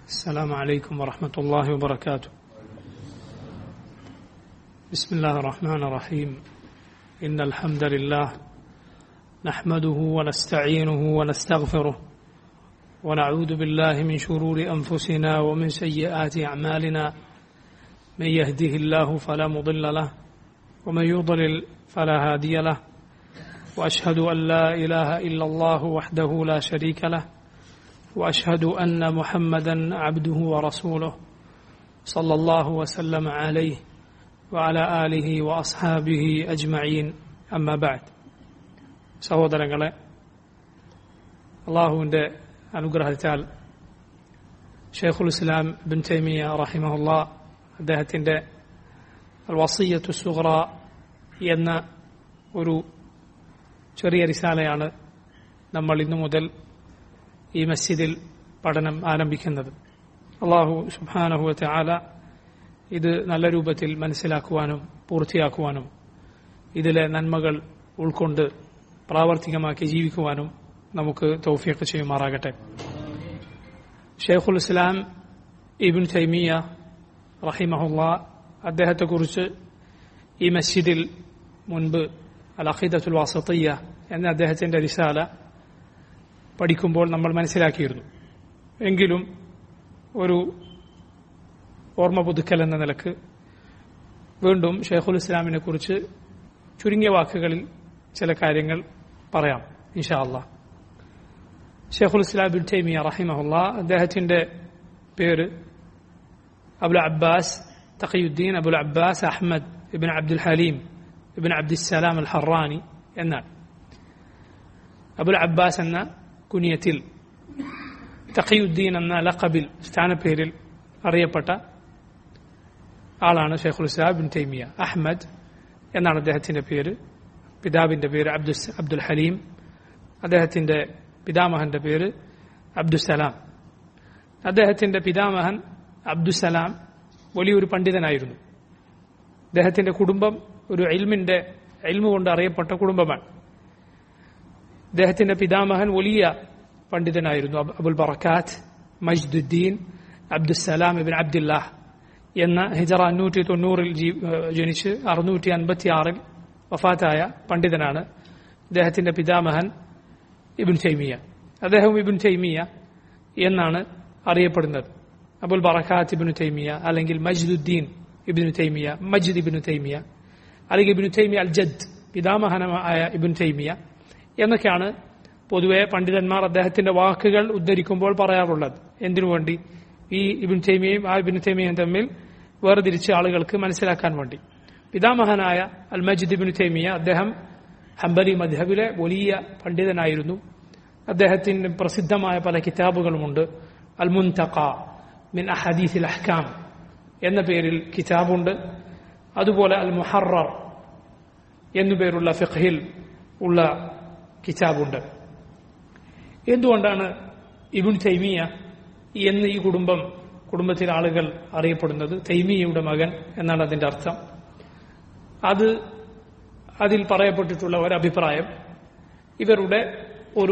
السلام عليكم ورحمة الله وبركاته. بسم الله الرحمن الرحيم. إن الحمد لله نحمده ونستعينه ونستغفره ونعوذ بالله من شرور أنفسنا ومن سيئات أعمالنا من يهده الله فلا مضل له ومن يضلل فلا هادي له وأشهد أن لا إله إلا الله وحده لا شريك له واشهد ان محمدا عبده ورسوله صلى الله وسلم عليه وعلى اله واصحابه اجمعين اما بعد സഹോദരങ്ങളെ അള്ളാഹുവിൻ്റെ അനുഗ്രഹത്താൽ ഷെയ്ഖുൽ ഇസ്ലാം ബിൻ തൈമിയ റഹിമഹുല്ല അദ്ദേഹത്തിൻ്റെ വസീയത്തു സുഹറ എന്ന ഒരു ചെറിയ റിസാലയാണ് നമ്മൾ ഇന്നു മുതൽ ഈ മസ്ജിദിൽ പഠനം ആരംഭിക്കുന്നത് അള്ളാഹു സുബാനഹുവത്തെ ആല ഇത് നല്ല രൂപത്തിൽ മനസ്സിലാക്കുവാനും പൂർത്തിയാക്കുവാനും ഇതിലെ നന്മകൾ ഉൾക്കൊണ്ട് പ്രാവർത്തികമാക്കി ജീവിക്കുവാനും നമുക്ക് തൗഫിയൊക്കെ ചെയ്യുമാറാകട്ടെ ഷെയ്ഖുൽ ഇസ്ലാം ഇബിൻ തൈമിയ റഹിമഹുല്ല അദ്ദേഹത്തെക്കുറിച്ച് ഈ മസ്ജിദിൽ മുൻപ് അൽ അഖീദത്തുൽ വാസത്തിയ എന്ന അദ്ദേഹത്തിന്റെ റിസാല പഠിക്കുമ്പോൾ നമ്മൾ മനസ്സിലാക്കിയിരുന്നു എങ്കിലും ഒരു ഓർമ്മ പുതുക്കൽ എന്ന നിലക്ക് വീണ്ടും ഷെയ്ഖുൽ ഇസ്ലാമിനെ കുറിച്ച് ചുരുങ്ങിയ വാക്കുകളിൽ ചില കാര്യങ്ങൾ പറയാം ഇൻഷാ അള്ളാ ഷെയ്ഖുൽ ഇസ്ലാം ബിൻ തൈമിയ റഹിമഹുല്ല അദ്ദേഹത്തിന്റെ പേര് Abul Abbas Taqiuddin Abul Abbas Ahmad ibn Abdul Halim ibn Abdussalam al Harrani എന്നാണ് അബുൽ അബ്ബാസ് എന്ന കുനിയത്തിൽ തഖിയുദ്ദീൻ എന്ന ലഖബിൽ സ്ഥാനപ്പേരിൽ അറിയപ്പെട്ട ആളാണ് ഷെയ്ഖുൽ ഇസ്ലാം ബിൻ തൈമിയ അഹമ്മദ് എന്നാണ് അദ്ദേഹത്തിന്റെ പേര് പിതാവിന്റെ പേര് അബ്ദു അബ്ദുൽ ഹലീം അദ്ദേഹത്തിന്റെ പിതാമഹന്റെ പേര് അബ്ദുസലാം അദ്ദേഹത്തിന്റെ പിതാമഹൻ അബ്ദുസലാം വലിയൊരു പണ്ഡിതനായിരുന്നു അദ്ദേഹത്തിന്റെ കുടുംബം ഒരു എൽമിന്റെ എൽമു കൊണ്ട് അറിയപ്പെട്ട കുടുംബമാണ് അദ്ദേഹത്തിന്റെ പിതാമഹൻ വലിയ പണ്ഡിതനായിരുന്നു അബുൽ ബറക്കാത്ത് മജ്ദുദ്ദീൻ അബ്ദുസലാം ഇബിൻ അബ്ദുല്ലാഹ് എന്ന ഹിജറ അഞ്ഞൂറ്റി തൊണ്ണൂറിൽ ജനിച്ച് അറുന്നൂറ്റി അൻപത്തി ആറിൽ വഫാത്തായ പണ്ഡിതനാണ് അദ്ദേഹത്തിന്റെ പിതാമഹൻ ഇബിൻ തൈമിയ അദ്ദേഹം ഇബിൻ തൈമിയ എന്നാണ് അറിയപ്പെടുന്നത് അബുൽ ബറക്കാത്ത് ഇബിനു തൈമിയ അല്ലെങ്കിൽ മജ്ദുദ്ദീൻ ഇബിനു തൈമിയ മജ്ദ് ഇബിനു തൈമിയ അല്ലെങ്കിൽ ഇബിനു തൈമിയ അൽ ജദ് പിതാമഹനമായ ഇബിൻ തൈമിയ എന്നൊക്കെയാണ് പൊതുവെ പണ്ഡിതന്മാർ അദ്ദേഹത്തിന്റെ വാക്കുകൾ ഉദ്ധരിക്കുമ്പോൾ പറയാറുള്ളത് എന്തിനു വേണ്ടി ഈ ഇബിൻ തൈമിയയും ആ ഇബിൻ തൈമിയയും തമ്മിൽ വേർതിരിച്ച് ആളുകൾക്ക് മനസ്സിലാക്കാൻ വേണ്ടി പിതാമഹനായ അൽ മജിദ് ഇബിൻ തൈമിയ അദ്ദേഹം ഹംബലി മദ്ഹബിലെ വലിയ പണ്ഡിതനായിരുന്നു അദ്ദേഹത്തിന് പ്രസിദ്ധമായ പല കിതാബുകളുമുണ്ട് അൽ മുൻതഖ മിൻ അഹദീസിൽ അഹ്കാം എന്ന പേരിൽ കിതാബുണ്ട് അതുപോലെ അൽ മുഹറർ എന്നുപേരുള്ള ഫിഖ്ഹിൽ ഉള്ള കിതാബുണ്ട് എന്തുകൊണ്ടാണ് ഇബുൻ തൈമിയ എന്ന് ഈ കുടുംബം കുടുംബത്തിലെ ആളുകൾ അറിയപ്പെടുന്നത് തൈമിയയുടെ മകൻ എന്നാണ് അതിന്റെ അർത്ഥം അത് അതിൽ പറയപ്പെട്ടിട്ടുള്ള ഒരഭിപ്രായം ഇവരുടെ ഒരു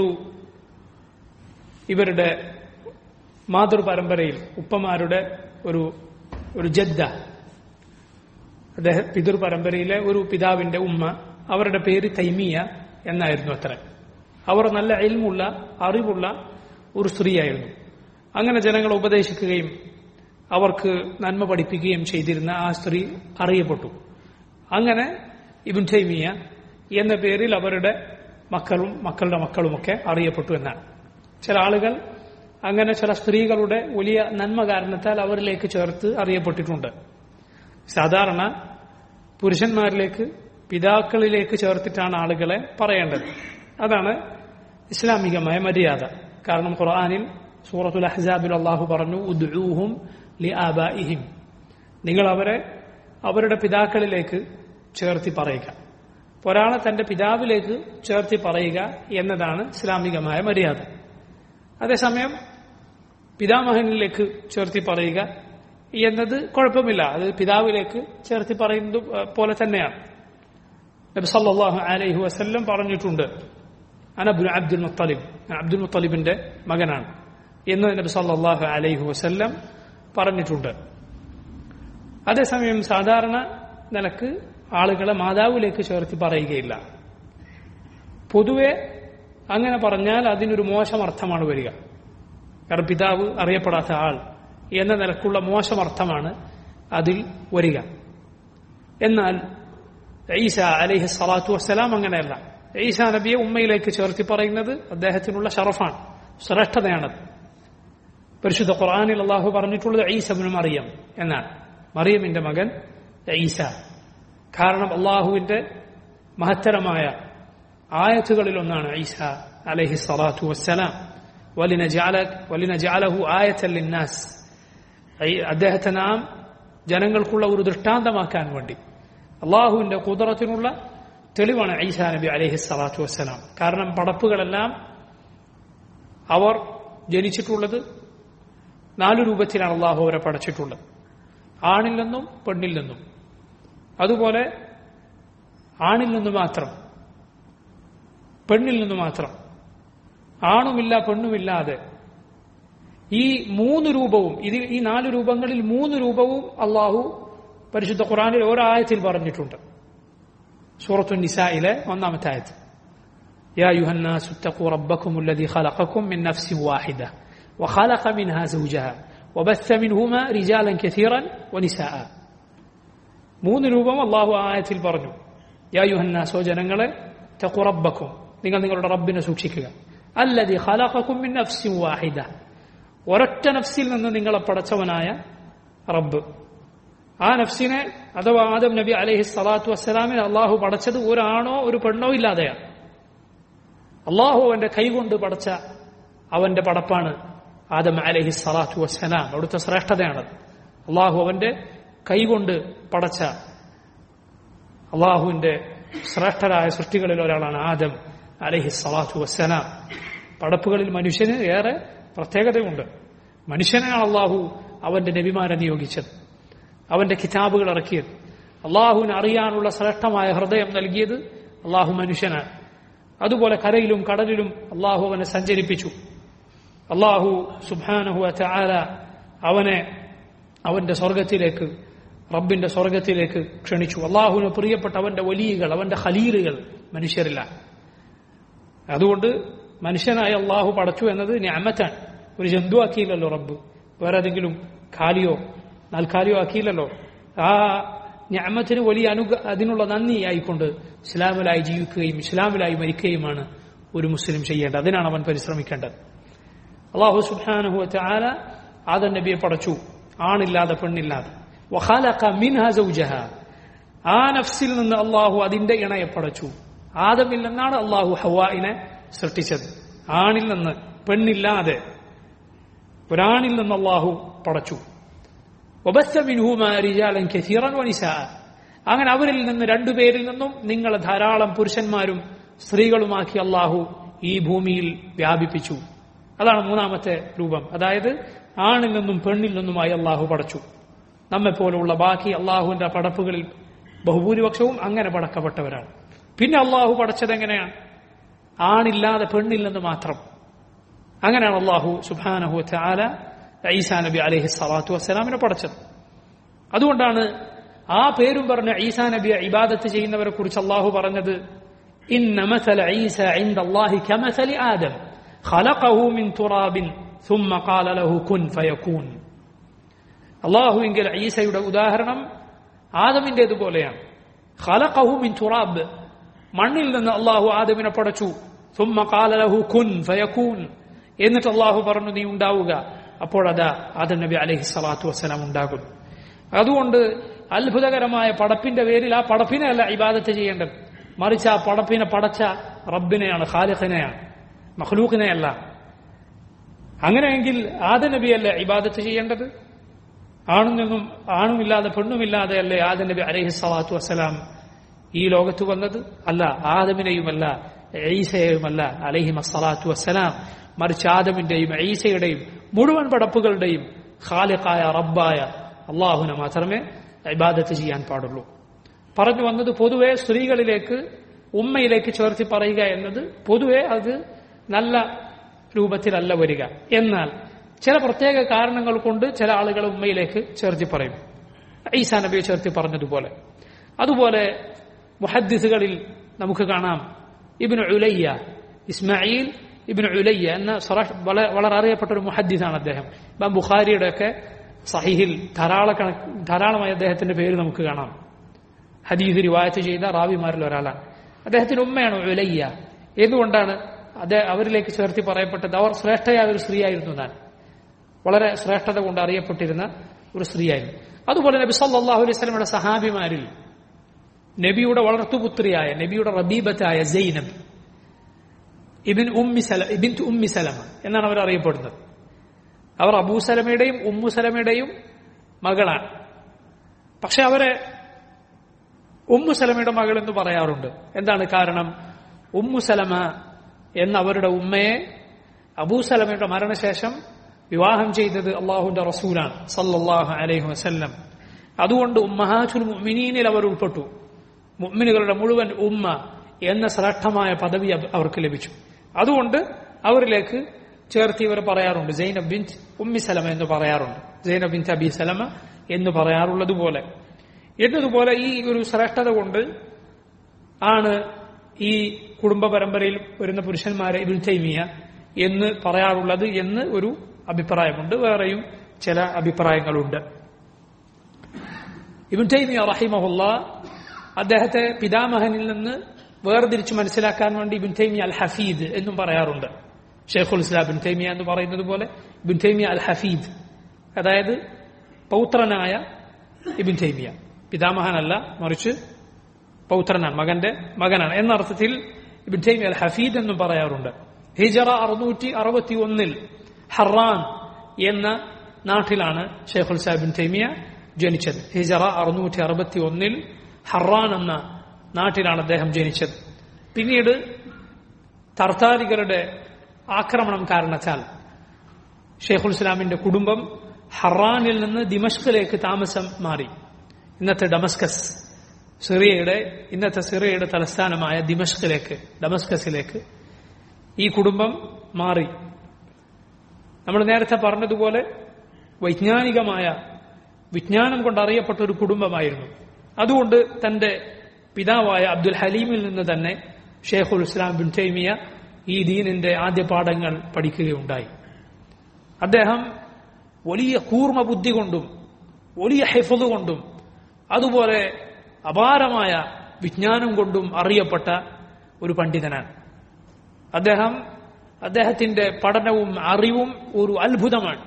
ഇവരുടെ മാതൃപരമ്പരയിൽ ഉപ്പമാരുടെ ഒരു ഒരു ജദ്ദ അദ്ദേഹം പിതൃപരമ്പരയിലെ ഒരു പിതാവിന്റെ ഉമ്മ അവരുടെ പേര് തൈമിയ എന്നായിരുന്നു അത്ര അവർ നല്ല എൽമുള്ള അറിവുള്ള ഒരു സ്ത്രീയായിരുന്നു അങ്ങനെ ജനങ്ങളെ ഉപദേശിക്കുകയും അവർക്ക് നന്മ പഠിപ്പിക്കുകയും ചെയ്തിരുന്ന ആ സ്ത്രീ അറിയപ്പെട്ടു അങ്ങനെ ഇബുൻ തൈമിയ എന്ന പേരിൽ അവരുടെ മക്കളും മക്കളുടെ മക്കളുമൊക്കെ അറിയപ്പെട്ടു എന്നാണ് ചില ആളുകൾ അങ്ങനെ ചില സ്ത്രീകളുടെ വലിയ നന്മ കാരണത്താൽ അവരിലേക്ക് ചേർത്ത് അറിയപ്പെട്ടിട്ടുണ്ട് സാധാരണ പുരുഷന്മാരിലേക്ക് പിതാക്കളിലേക്ക് ചേർത്തിട്ടാണ് ആളുകളെ പറയേണ്ടത് അതാണ് ഇസ്ലാമികമായ മര്യാദ കാരണം ഖുർആാനിൽ സൂറത്തുൽ അഹ്സാബിൽ അള്ളാഹു പറഞ്ഞു ഉദ്ഊഹും ലി ആബാഇഹിം നിങ്ങൾ അവരെ അവരുടെ പിതാക്കളിലേക്ക് ചേർത്തി പറയുക ഒരാളെ തന്റെ പിതാവിലേക്ക് ചേർത്തി പറയുക എന്നതാണ് ഇസ്ലാമികമായ മര്യാദ അതേസമയം പിതാമഹനിലേക്ക് ചേർത്തി പറയുക എന്നത് കുഴപ്പമില്ല അത് പിതാവിലേക്ക് ചേർത്തി പറയുന്നത് പോലെ തന്നെയാണ് നബി സല്ലല്ലാഹു അലൈഹി വസല്ലം പറഞ്ഞിട്ടുണ്ട് അനബുൽ അബ്ദുൽ മുത്തലിബ് അബ്ദുൽ മുത്തലിബിന്റെ മകനാണ് എന്ന് നബി സല്ലല്ലാഹു അലൈഹി വസല്ലം പറഞ്ഞിട്ടുണ്ട് അതേസമയം സാധാരണ നിലക്ക് ആളുകളെ മാതാവിലേക്ക് ചേർത്ത് പറയുകയില്ല പൊതുവെ അങ്ങനെ പറഞ്ഞാൽ അതിനൊരു മോശം അർത്ഥമാണ് വരിക കാരണം പിതാവ് അറിയപ്പെടാത്ത ആൾ എന്ന നിലക്കുള്ള മോശം അർത്ഥമാണ് അതിൽ വരിക എന്നാൽ ഈസ അലൈഹി സ്വലാത്തു വസ്സലാം അങ്ങനെയല്ല ഈസ നബിയെ ഉമ്മയിലേക്ക് ചേർത്തി പറയുന്നത് അദ്ദേഹത്തിനുള്ള ഷറഫാണ് ശ്രേഷ്ഠതയാണത് പരിശുദ്ധ ഖുർആാനിൽ അള്ളാഹു പറഞ്ഞിട്ടുള്ളത് ഈസബിന് മറിയം എന്നാണ് മറിയമിന്റെ മകൻ ഈസ കാരണം അള്ളാഹുവിന്റെ മഹത്തരമായ ആയത്തുകളിൽ ഒന്നാണ് ഈസ അലൈഹി സ്വലാത്തു വസ്സലാം വലിനജാലഹു ആയത്തല്ലിന്നാസ് അദ്ദേഹത്തെ നാം ജനങ്ങൾക്കുള്ള ഒരു ദൃഷ്ടാന്തമാക്കാൻ വേണ്ടി അള്ളാഹുവിന്റെ കുതിറത്തിനുള്ള തെളിവാണ് ഈസാ നബി അലൈഹി സ്വലാത്തു വസ്സലാം കാരണം പടപ്പുകളെല്ലാം അവർ ജനിച്ചിട്ടുള്ളത് നാലു രൂപത്തിലാണ് അള്ളാഹു അവരെ പടച്ചിട്ടുള്ളത് ആണിൽ നിന്നും പെണ്ണിൽ നിന്നും അതുപോലെ ആണിൽ നിന്ന് മാത്രം പെണ്ണിൽ നിന്ന് മാത്രം ആണുമില്ല പെണ്ണുമില്ലാതെ ഈ മൂന്ന് രൂപവും ഇതിൽ ഈ നാല് രൂപങ്ങളിൽ മൂന്ന് രൂപവും അള്ളാഹു പരിശുദ്ധ ഖുറാനിൽ ഒരായത്തിൽ പറഞ്ഞിട്ടുണ്ട് സൂറത്തു നിസായിലെ ഒന്നാമത്തെ ആയത്ത് يا أيها الناس اتقوا ربكم الذي خلقكم من نفس واحدة وخلق منها زوجها وبث منهما رجالا كثيرا ونساء മൂന്ന് രൂപം അള്ളാഹു ആയത്തിൽ പറഞ്ഞു യാ യുഹന്നാസോ ജനങ്ങളെ തക്കു റബ്ബക്കും നിങ്ങൾ നിങ്ങളുടെ റബ്ബിനെ സൂക്ഷിക്കുക അല്ലതി ഖലഖക്കും മിൻ നഫ്സിൻ വാഹിദ ഒരൊറ്റ നഫ്സിൽ നിന്ന് നിങ്ങളെ പടച്ചവനായ റബ്ബ് ആ നഫ്സിനെ അഥവാ ആദം നബി അലൈഹി സ്വലാത്തു വസ്സലാമിനെ അള്ളാഹു പടച്ചത് ഒരാണോ ഒരു പെണ്ണോ ഇല്ലാതെയാണ് അള്ളാഹു അവന്റെ കൈകൊണ്ട് പടച്ച അവന്റെ പടപ്പാണ് ആദം അലഹി സ്വലാത്തു വസ്സലാം അവിടുത്തെ ശ്രേഷ്ഠതയാണത് അള്ളാഹു അവന്റെ കൈകൊണ്ട് പടച്ച അള്ളാഹുവിന്റെ ശ്രേഷ്ഠരായ സൃഷ്ടികളിൽ ഒരാളാണ് ആദം അലഹി സ്വലാത്തു വസ്സലാം പടപ്പുകളിൽ മനുഷ്യന് ഏറെ പ്രത്യേകതയുണ്ട് മനുഷ്യനാണ് അള്ളാഹു അവന്റെ നബിമാരെ നിയോഗിച്ചത് അവന്റെ കിതാബുകൾ ഇറക്കിയത് അള്ളാഹുവിന് അറിയാനുള്ള ശ്രേഷ്ഠമായ ഹൃദയം നൽകിയത് അള്ളാഹു മനുഷ്യനാണ് അതുപോലെ കരയിലും കടലിലും അള്ളാഹു അവനെ സഞ്ചരിപ്പിച്ചു അള്ളാഹു സുബാനഹു ആല അവനെ അവന്റെ സ്വർഗത്തിലേക്ക് റബ്ബിന്റെ സ്വർഗത്തിലേക്ക് ക്ഷണിച്ചു അള്ളാഹുവിന് പ്രിയപ്പെട്ട അവന്റെ വലിയകൾ അവന്റെ ഖലീലുകൾ മനുഷ്യരില്ല അതുകൊണ്ട് മനുഷ്യനായ അള്ളാഹു പടച്ചു എന്നത് ഞാമത്താണ് ഒരു ജന്തു ആക്കിയില്ലല്ലോ റബ്ബ് വേറെ ഏതെങ്കിലും കാലിയോ നാൽക്കാലിയോ ആക്കിയില്ലല്ലോ ആ ഞാമത്തിന് വലിയ അനുഗ അതിനുള്ള നന്ദി ആയിക്കൊണ്ട് ഇസ്ലാമിലായി ജീവിക്കുകയും ഇസ്ലാമിലായി മരിക്കുകയുമാണ് ഒരു മുസ്ലിം ചെയ്യേണ്ടത് അതിനാണ് അവൻ പരിശ്രമിക്കേണ്ടത് അള്ളാഹു സുബാനഹു ആല ആദം നബിയെ പടച്ചു ആണില്ലാതെ പെണ്ണില്ലാതെ ആ നഫ്സിൽ നിന്ന് അള്ളാഹു അതിന്റെ ഇണയെ പടച്ചു ആദമിൽ നിന്നാണ് അള്ളാഹു ഹവായിനെ സൃഷ്ടിച്ചത് ആണിൽ നിന്ന് പെണ്ണില്ലാതെ ഒരാണിൽ നിന്ന് അള്ളാഹു പടച്ചു അങ്ങനെ അവരിൽ നിന്ന് രണ്ടുപേരിൽ നിന്നും നിങ്ങളെ ധാരാളം പുരുഷന്മാരും സ്ത്രീകളുമാക്കി അള്ളാഹു ഈ ഭൂമിയിൽ വ്യാപിപ്പിച്ചു അതാണ് മൂന്നാമത്തെ രൂപം അതായത് ആണിൽ നിന്നും പെണ്ണിൽ നിന്നുമായി അള്ളാഹു പടച്ചു നമ്മെപ്പോലുള്ള ബാക്കി അള്ളാഹുവിന്റെ പടപ്പുകളിൽ ബഹുഭൂരിപക്ഷവും അങ്ങനെ പടക്കപ്പെട്ടവരാണ് പിന്നെ അള്ളാഹു പടച്ചത് എങ്ങനെയാണ് ആണില്ലാതെ പെണ്ണിൽ നിന്ന് മാത്രം അങ്ങനെയാണ് അള്ളാഹു സുബാനഹു ചാല ഈസാ നബി അലഹി സ്വലാത്തു വസ്സലാമിനെ പടച്ചത് അതുകൊണ്ടാണ് ആ പേരും പറഞ്ഞ ഈസാ നബിയെ ഇബാദത്ത് ചെയ്യുന്നവരെ കുറിച്ച് അള്ളാഹു പറഞ്ഞത് ഇന്ന മസല ഈസ عند الله كمثل آدم خلقه من تراب ثم قال له كن فيكون അള്ളാഹുവിങ്കിൽ ഈസയുടെ ഉദാഹരണം ആദമിന്റേതുപോലെയാണ് ഖലഖഹു മിൻ തുറാബ് മണ്ണിൽ നിന്ന് അള്ളാഹു ആദമിനെ പടച്ചു ثم قال له كن فيكون എന്നിട്ട് അള്ളാഹു പറഞ്ഞു നീ ഉണ്ടാവുക അപ്പോഴതാ ആദം നബി അലൈഹി സ്വലാത്തു വസ്സലാം ഉണ്ടാകും അതുകൊണ്ട് അത്ഭുതകരമായ പടപ്പിന്റെ പേരിൽ ആ പടപ്പിനെ അല്ല ഇബാദത്ത് ചെയ്യേണ്ടത് മറിച്ച് ആ പടപ്പിനെ പടച്ച റബ്ബിനെയാണ് ഖാലിഖിനെയാണ് മഖ്ലൂഖിനെയല്ല അങ്ങനെയെങ്കിൽ ആദ നബിയല്ലേ ഇബാദത്ത് ചെയ്യേണ്ടത് ആണും നിന്നും ആണുമില്ലാതെ പെണ്ണുമില്ലാതെ അല്ലേ ആദ നബി അലൈഹി സ്വലാത്തു വസ്സലാം ഈ ലോകത്ത് വന്നത് അല്ല ആദമിനെയുമല്ല ഈസയെയുമല്ല അലൈഹി മസ്സലാത്തു വസ്സലാം മറിച്ച് ആദമിന്റെയും ഈസയുടെയും മുഴുവൻ പടപ്പുകളുടെയും ഖാലിഖായ റബ്ബായ അള്ളാഹുനെ മാത്രമേ ഇബാദത്ത് ചെയ്യാൻ പാടുള്ളൂ പറഞ്ഞു വന്നത് പൊതുവെ സ്ത്രീകളിലേക്ക് ഉമ്മയിലേക്ക് ചേർത്തി പറയുക എന്നത് പൊതുവെ അത് നല്ല രൂപത്തിലല്ല വരിക എന്നാൽ ചില പ്രത്യേക കാരണങ്ങൾ കൊണ്ട് ചില ആളുകൾ ഉമ്മയിലേക്ക് ചേർത്തി പറയും ഈസാ നബിയെ ചേർത്തി പറഞ്ഞതുപോലെ അതുപോലെ മുഹദ്ദിസുകളിൽ നമുക്ക് കാണാം ഇബിന് ഉലയ്യ ഇസ്മായിൽ ഇബിന് ഉലയ്യ എന്ന സറഹ് വളരെ വളരെ അറിയപ്പെട്ട ഒരു മുഹദ്ദിസാണ് അദ്ദേഹം ഇമാം ബുഖാരിയുടെ ഒക്കെ സഹിഹിൽ ധാരാളക്കണ ധാരാളമായി അദ്ദേഹത്തിന്റെ പേര് നമുക്ക് കാണാം ഹദീസ് റിവായത്ത് ചെയ്ത റാവിമാരിൽ ഒരാളാണ് അദ്ദേഹത്തിന്റെ ഉമ്മയാണ് ഉലയ്യ എന്തുകൊണ്ടാണ് അദ്ദേഹം അവരിലേക്ക് ചേർത്തി പറയപ്പെട്ടത് അവർ ശ്രേഷ്ഠയായ ഒരു സ്ത്രീയായിരുന്നു ഞാൻ വളരെ ശ്രേഷ്ഠത കൊണ്ട് അറിയപ്പെട്ടിരുന്ന ഒരു സ്ത്രീയായിരുന്നു അതുപോലെ നബി സല്ലല്ലാഹു അലൈഹി വസല്ലമയുടെ സഹാബിമാരിൽ നബിയുടെ വളർത്തുപുത്രിയായ നബിയുടെ റബീബത്തായ സൈനബ് ഇബിൻ ഉമ്മി സല ഇബിൻ ഉമ്മി സലമ എന്നാണ് അവർ അറിയപ്പെടുന്നത് അവർ അബൂ സലമയുടെയും ഉമ്മു സലമയുടെയും മകളാണ് പക്ഷെ അവരെ ഉമ്മു സലമയുടെ മകൾ എന്ന് പറയാറുണ്ട് എന്താണ് കാരണം ഉമ്മു സലമ എന്ന അവരുടെ ഉമ്മയെ അബൂ സലമയുടെ മരണശേഷം വിവാഹം ചെയ്തത് അള്ളാഹുന്റെ റസൂലാണ് സല്ലല്ലാഹു അലൈഹി വസല്ലം അതുകൊണ്ട് ഉമ്മഹാറ്റുൽ മുഅ്മിനീനിൽ അവർ ഉൾപ്പെട്ടു മുഅ്മിനുകളുടെ മുഴുവൻ ഉമ്മ എന്ന ശ്രേഷ്ഠമായ പദവി അവ- അവർക്ക് ലഭിച്ചു അതുകൊണ്ട് അവരിലേക്ക് ചേർത്ത് ഇവർ പറയാറുണ്ട് സൈനബ് ബിൻ ഉമ്മി സലമ എന്ന് പറയാറുണ്ട് സൈനബ് ബിൻ അബി സലമ എന്ന് പറയാറുള്ളതുപോലെ എന്നതുപോലെ ഈ ഒരു ശ്രേഷ്ഠത കൊണ്ട് ആണ് ഈ കുടുംബ പരമ്പരയിൽ വരുന്ന പുരുഷന്മാരെ ഇബിൻ തൈമിയ എന്ന് പറയാറുള്ളത് എന്ന് ഒരു അഭിപ്രായമുണ്ട് വേറെയും ചില അഭിപ്രായങ്ങളുണ്ട് ഇബിൻ തൈമിയ റഹിമഹുല്ല അദ്ദേഹത്തെ പിതാമഹനിൽ നിന്ന് വേർതിരിച്ച് മനസ്സിലാക്കാൻ വേണ്ടി ഇബിൻ തൈമിയ അൽ ഹഫീദ് എന്നും പറയാറുണ്ട് ഷെയ്ഖുൽ ഇസ്ലാം ബിൻ തൈമിയ എന്ന് പറയുന്നത് പോലെ ഇബിൻ തൈമിയ അൽ ഹഫീദ് അതായത് പൗത്രനായ ഇബിൻ തൈമിയ പിതാമഹനല്ല മറിച്ച് പൗത്രനാണ് മകന്റെ മകനാണ് എന്ന അർത്ഥത്തിൽ ഇബിൻ തൈമിയ അൽ ഹഫീദ് എന്നും പറയാറുണ്ട് ഹിജറ അറുന്നൂറ്റി അറുപത്തി ഒന്നിൽ ഹറാൻ എന്ന നാട്ടിലാണ് ഷെയ്ഖുൽ സാഹിബ് ബിൻ തൈമിയ ജനിച്ചത് ഹിജറ അറുന്നൂറ്റി അറുപത്തി ഒന്നിൽ ഹറാൻ എന്ന നാട്ടിലാണ് അദ്ദേഹം ജനിച്ചത് പിന്നീട് തർത്താരികളുടെ ആക്രമണം കാരണത്താൽ ഷെയ്ഖുൽ ഇസ്ലാമിന്റെ കുടുംബം ഹറാനിൽ നിന്ന് ദിമഷ്കിലേക്ക് താമസം മാറി ഇന്നത്തെ ഡമസ്കസ് സിറിയയുടെ ഇന്നത്തെ സിറിയയുടെ തലസ്ഥാനമായ ദിമഷ്കിലേക്ക് ഡമസ്കസിലേക്ക് ഈ കുടുംബം മാറി നമ്മൾ നേരത്തെ പറഞ്ഞതുപോലെ വൈജ്ഞാനികമായ വിജ്ഞാനം കൊണ്ട് അറിയപ്പെട്ട ഒരു കുടുംബമായിരുന്നു അതുകൊണ്ട് തന്റെ പിതാവായ അബ്ദുൽ ഹലീമിൽ നിന്ന് തന്നെ ഷെയ്ഖുൽ ഇസ്ലാം ബിൻ തൈമിയ ഈ ദീനിന്റെ ആദ്യ പാഠങ്ങൾ പഠിക്കുകയുണ്ടായി അദ്ദേഹം വലിയ കൂർമ്മ ബുദ്ധി കൊണ്ടും വലിയ ഹെഫുദ് കൊണ്ടും അതുപോലെ അപാരമായ വിജ്ഞാനം കൊണ്ടും അറിയപ്പെട്ട ഒരു പണ്ഡിതനാണ് അദ്ദേഹം അദ്ദേഹത്തിന്റെ പഠനവും അറിവും ഒരു അത്ഭുതമാണ്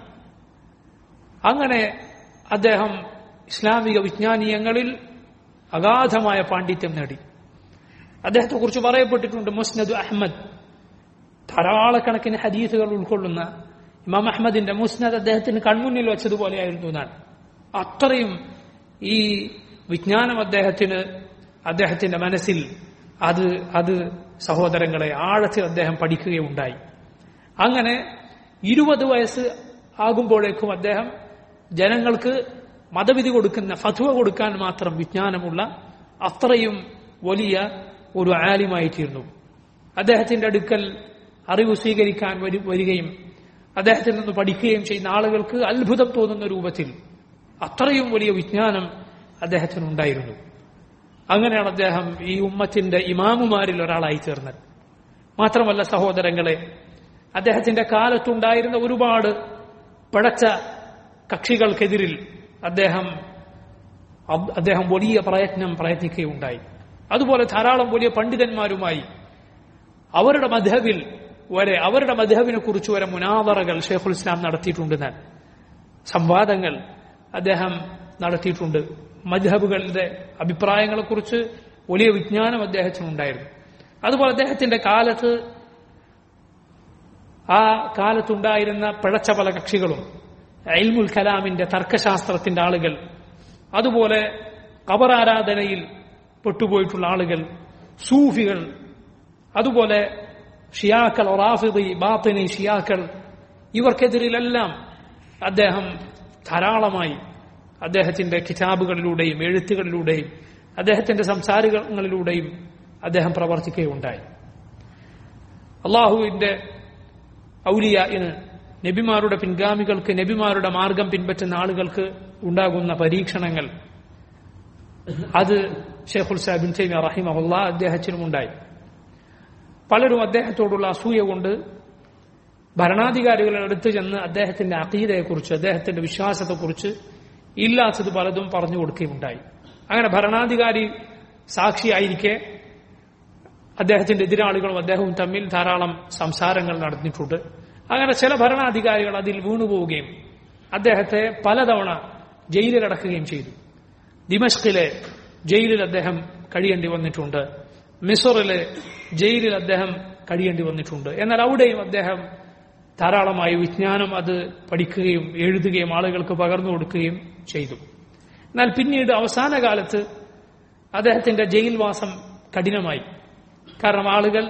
അങ്ങനെ അദ്ദേഹം ഇസ്ലാമിക വിജ്ഞാനീയങ്ങളിൽ അഗാധമായ പാണ്ഡിത്യം നേടി അദ്ദേഹത്തെ കുറിച്ച് പറയപ്പെട്ടിട്ടുണ്ട് മുസ്നദ് അഹമ്മദ് ധാരാളക്കണക്കിന് ഹദീസുകൾ ഉൾക്കൊള്ളുന്ന ഇമാം അഹമ്മദിന്റെ മുസ്നദ് അദ്ദേഹത്തിന് കൺമുന്നിൽ വെച്ചതുപോലെയായിരുന്നു എന്നാണ് അത്രയും ഈ വിജ്ഞാനം അദ്ദേഹത്തിന് അദ്ദേഹത്തിന്റെ മനസ്സിൽ അത് അത് സഹോദരങ്ങളെ ആഴത്തിൽ അദ്ദേഹം പഠിക്കുകയുണ്ടായി അങ്ങനെ ഇരുപത് വയസ്സ് ആകുമ്പോഴേക്കും അദ്ദേഹം ജനങ്ങൾക്ക് മതവിധി കൊടുക്കുന്ന ഫത്വ കൊടുക്കാൻ മാത്രം വിജ്ഞാനമുള്ള അത്രയും വലിയ ഒരു ആലിമായി തീർന്നു അദ്ദേഹത്തിന്റെ അടുക്കൽ അറിവ് സ്വീകരിക്കാൻ വരി- വരികയും അദ്ദേഹത്തിൽ നിന്ന് പഠിക്കുകയും ചെയ്യുന്ന ആളുകൾക്ക് അത്ഭുതം തോന്നുന്ന രൂപത്തിൽ അത്രയും വലിയ വിജ്ഞാനം അദ്ദേഹത്തിനുണ്ടായിരുന്നു അങ്ങനെയാണ് അദ്ദേഹം ഈ ഉമ്മത്തിന്റെ ഇമാമുമാരിൽ ഒരാളായി തീർന്നത് മാത്രമല്ല സഹോദരങ്ങളെ അദ്ദേഹത്തിന്റെ കാലത്തുണ്ടായിരുന്ന ഒരുപാട് പിഴച്ച കക്ഷികൾക്കെതിരിൽ അദ്ദേഹം അബ്- അദ്ദേഹം വലിയ പ്രയത്നം പ്രയത്നിക്കുകയുണ്ടായി അതുപോലെ ധാരാളം വലിയ പണ്ഡിതന്മാരുമായി അവരുടെ മധബിൽ വരെ അവരുടെ മധബിനെ കുറിച്ച് വരെ മുനാവറകൾ ഷെയ്ഖുൽ ഇസ്ലാം നടത്തിയിട്ടുണ്ട് ഞാൻ സംവാദങ്ങൾ അദ്ദേഹം നടത്തിയിട്ടുണ്ട് മധബുകളുടെ അഭിപ്രായങ്ങളെക്കുറിച്ച് വലിയ വിജ്ഞാനം അദ്ദേഹത്തിനുണ്ടായിരുന്നു അതുപോലെ അദ്ദേഹത്തിന്റെ കാലത്ത് ആ കാലത്തുണ്ടായിരുന്ന പിഴച്ച പല കക്ഷികളും ഇൽമുൽ കലാമിന്റെ തർക്കശാസ്ത്രത്തിന്റെ ആളുകൾ അതുപോലെ കബറാരാധനയിൽ പെട്ടുപോയിട്ടുള്ള ആളുകൾ സൂഫികൾ അതുപോലെ ഷിയാക്കൾ റാഫിദി ബാത്തിനി ഷിയാക്കൾ ഇവർക്കെതിരിലെല്ലാം അദ്ദേഹം ധാരാളമായി അദ്ദേഹത്തിന്റെ കിതാബുകളിലൂടെയും എഴുത്തുകളിലൂടെയും അദ്ദേഹത്തിന്റെ സംസാരങ്ങളിലൂടെയും അദ്ദേഹം പ്രവർത്തിക്കുകയുണ്ടായി അള്ളാഹുവിന്റെ ഔലിയായിന് നബിമാരുടെ പിൻഗാമികൾക്ക് നബിമാരുടെ മാർഗം പിൻപറ്റുന്ന ആളുകൾക്ക് ഉണ്ടാകുന്ന പരീക്ഷണങ്ങൾ അത് ഷെയ്ഖുൽ സാബിൻ തൈമിയ റഹിമഹുല്ല അദ്ദേഹത്തിനും ഉണ്ടായി പലരും അദ്ദേഹത്തോടുള്ള അസൂയ കൊണ്ട് ഭരണാധികാരികളുടെ അടുത്ത് ചെന്ന് അദ്ദേഹത്തിന്റെ അഖീദയെക്കുറിച്ച് അദ്ദേഹത്തിന്റെ വിശ്വാസത്തെക്കുറിച്ച് ഇല്ലാത്തത് പലതും പറഞ്ഞു കൊടുക്കുകയുണ്ടായി അങ്ങനെ ഭരണാധികാരി സാക്ഷിയായിരിക്കെ അദ്ദേഹത്തിന്റെ എതിരാളികളും അദ്ദേഹവും തമ്മിൽ ധാരാളം സംസാരങ്ങൾ നടന്നിട്ടുണ്ട് അങ്ങനെ ചില ഭരണാധികാരികൾ അതിൽ വീണുപോവുകയും അദ്ദേഹത്തെ പലതവണ ജയിലിലടക്കുകയും ചെയ്തു ദിമഷ്കിലെ ജയിലിൽ അദ്ദേഹം കഴിയേണ്ടി വന്നിട്ടുണ്ട് മിസറിലെ ജയിലിൽ അദ്ദേഹം കഴിയേണ്ടി വന്നിട്ടുണ്ട് എന്നാൽ അവിടെയും അദ്ദേഹം ധാരാളമായി വിജ്ഞാനം അത് പഠിക്കുകയും എഴുതുകയും ആളുകൾക്ക് പകർന്നു കൊടുക്കുകയും ചെയ്തു എന്നാൽ പിന്നീട് അവസാന കാലത്ത് അദ്ദേഹത്തിന്റെ ജയിൽവാസം കഠിനമായി കാരണം ആളുകൾ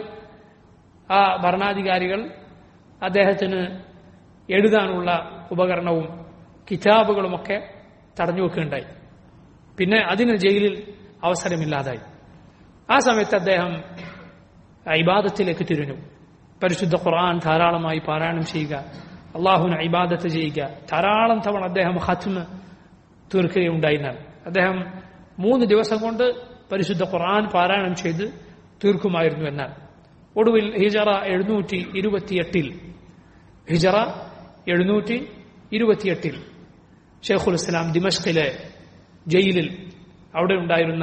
ആ ഭരണാധികാരികൾ അദ്ദേഹത്തിന് എഴുതാനുള്ള ഉപകരണവും കിതാബുകളുമൊക്കെ തടഞ്ഞു വെക്കുകയുണ്ടായി പിന്നെ അതിന് ജയിലിൽ അവസരമില്ലാതായി ആ സമയത്ത് അദ്ദേഹം ഇബാദത്തിലേക്ക് തിരിഞ്ഞു പരിശുദ്ധ ഖുർആൻ ധാരാളമായി പാരായണം ചെയ്യുക അള്ളാഹുവിന് ഇബാദത്ത് ചെയ്യുക ധാരാളം തവണ അദ്ദേഹം ഹത്മ് തീർക്കുകയുണ്ടായിരുന്നാണ് അദ്ദേഹം മൂന്ന് ദിവസം കൊണ്ട് പരിശുദ്ധ ഖുർആൻ പാരായണം ചെയ്ത് തീർക്കുമായിരുന്നു എന്നാൽ ഒടുവിൽ ഹിജറ എഴുന്നൂറ്റി ഇരുപത്തിയെട്ടിൽ ഹിജറ എഴുന്നൂറ്റി ഇരുപത്തിയെട്ടിൽ ഷെയ്ഖുൽ ഇസ്ലാം ദിമഷ്കിലെ ജയിലിൽ അവിടെ ഉണ്ടായിരുന്ന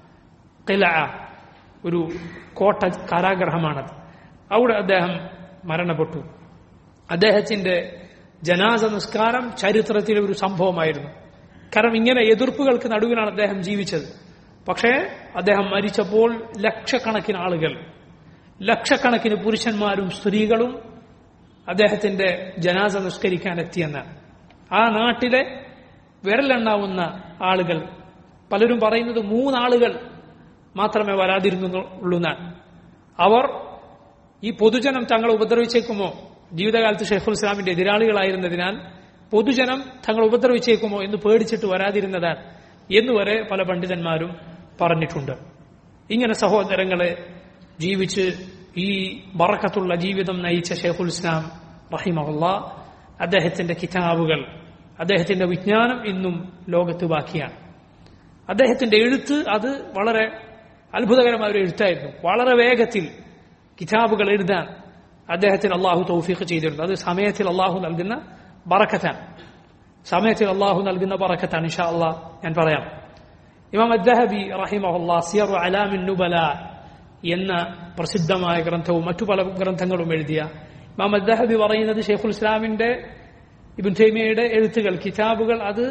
കില ഒരു കോട്ട കാരാഗ്രഹമാണത് അവിടെ അദ്ദേഹം മരണപ്പെട്ടു അദ്ദേഹത്തിന്റെ ജനാസ നിസ്കാരം ചരിത്രത്തിലെ ഒരു സംഭവമായിരുന്നു കാരണം ഇങ്ങനെ എതിർപ്പുകൾക്ക് നടുവിലാണ് അദ്ദേഹം ജീവിച്ചത് പക്ഷേ അദ്ദേഹം മരിച്ചപ്പോൾ ലക്ഷക്കണക്കിന് ആളുകൾ ലക്ഷക്കണക്കിന് പുരുഷന്മാരും സ്ത്രീകളും അദ്ദേഹത്തിന്റെ ജനാസ നിസ്കരിക്കാൻ എത്തിയെന്ന് ആ നാട്ടിലെ വിരലെണ്ണാവുന്ന ആളുകൾ പലരും പറയുന്നത് മൂന്നാളുകൾ മാത്രമേ വരാതിരുന്നുള്ളൂ എന്നാണ് അവർ ഈ പൊതുജനം തങ്ങളെ ഉപദ്രവിച്ചേക്കുമോ ജീവിതകാലത്ത് ഷെയ്ഖുൽ ഇസ്ലാമിന്റെ എതിരാളികളായിരുന്നതിനാൽ പൊതുജനം തങ്ങൾ ഉപദ്രവിച്ചേക്കുമോ എന്ന് പേടിച്ചിട്ട് വരാതിരുന്നതാണ് എന്നുവരെ പല പണ്ഡിതന്മാരും പറഞ്ഞിട്ടുണ്ട് ഇങ്ങനെ സഹോദരങ്ങളെ ജീവിച്ച് ഈ ബറക്കത്തുള്ള ജീവിതം നയിച്ച ഷെയ്ഖുൽ ഇസ്ലാം റഹിമഹുല്ല അദ്ദേഹത്തിന്റെ കിതാബുകൾ അദ്ദേഹത്തിന്റെ വിജ്ഞാനം ഇന്നും ലോകത്ത് ബാക്കിയാണ് അദ്ദേഹത്തിന്റെ എഴുത്ത് അത് വളരെ അത്ഭുതകരമായ ഒരു എഴുത്തായിരുന്നു വളരെ വേഗത്തിൽ കിതാബുകൾ എഴുതാൻ അദ്ദേഹത്തിന് അള്ളാഹു തൗഫീഖ് ചെയ്തിരുന്നു അത് സമയത്തിൽ അള്ളാഹു നൽകുന്ന ബറക്കത്താണ് സമയത്തിൽ അള്ളാഹു നൽകുന്ന ബറക്കത്താണ് ഇൻഷാ അള്ളാഹ് ഞാൻ പറയാം ഇമാം അദ്ദഹബി റഹിമഹുല്ലാ സിയറു അലാമിൻ നുബല എന്ന പ്രസിദ്ധമായ ഗ്രന്ഥവും മറ്റു പല ഗ്രന്ഥങ്ങളും എഴുതിയ ഇമാം അദ്ദഹബി പറയുന്നത് ഷെയ്ഖുൽ ഇസ്ലാമിന്റെ ഇബിൻ തൈമിയയുടെ എഴുത്തുകൾ കിതാബുകൾ അത്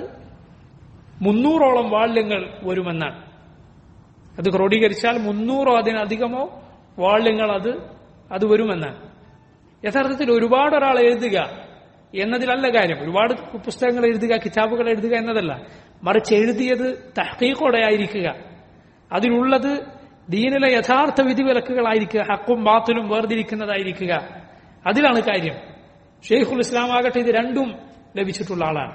മുന്നൂറോളം വാള്യങ്ങൾ വരുമെന്നാണ് അത് ക്രോഡീകരിച്ചാൽ മുന്നൂറോ അതിനധികമോ വാള്യങ്ങൾ അത് അത് വരുമെന്നാണ് യഥാർത്ഥത്തിൽ ഒരുപാട് ഒരാൾ എഴുതുക എന്നതിലല്ല കാര്യം ഒരുപാട് പുസ്തകങ്ങൾ എഴുതുക കിതാബുകൾ എഴുതുക എന്നതല്ല മറിച്ച് എഴുതിയത് തഹ്ക്കീക്കോടെ ആയിരിക്കുക അതിലുള്ളത് ദീനിലെ യഥാർത്ഥ വിധിവിലക്കുകളായിരിക്കുക ഹക്കും ബാത്തിലും വേർതിരിക്കുന്നതായിരിക്കുക അതിലാണ് കാര്യം ഷെയ്ഖുൽ ഇസ്ലാം ആകട്ടെ ഇത് രണ്ടും ലഭിച്ചിട്ടുള്ള ആളാണ്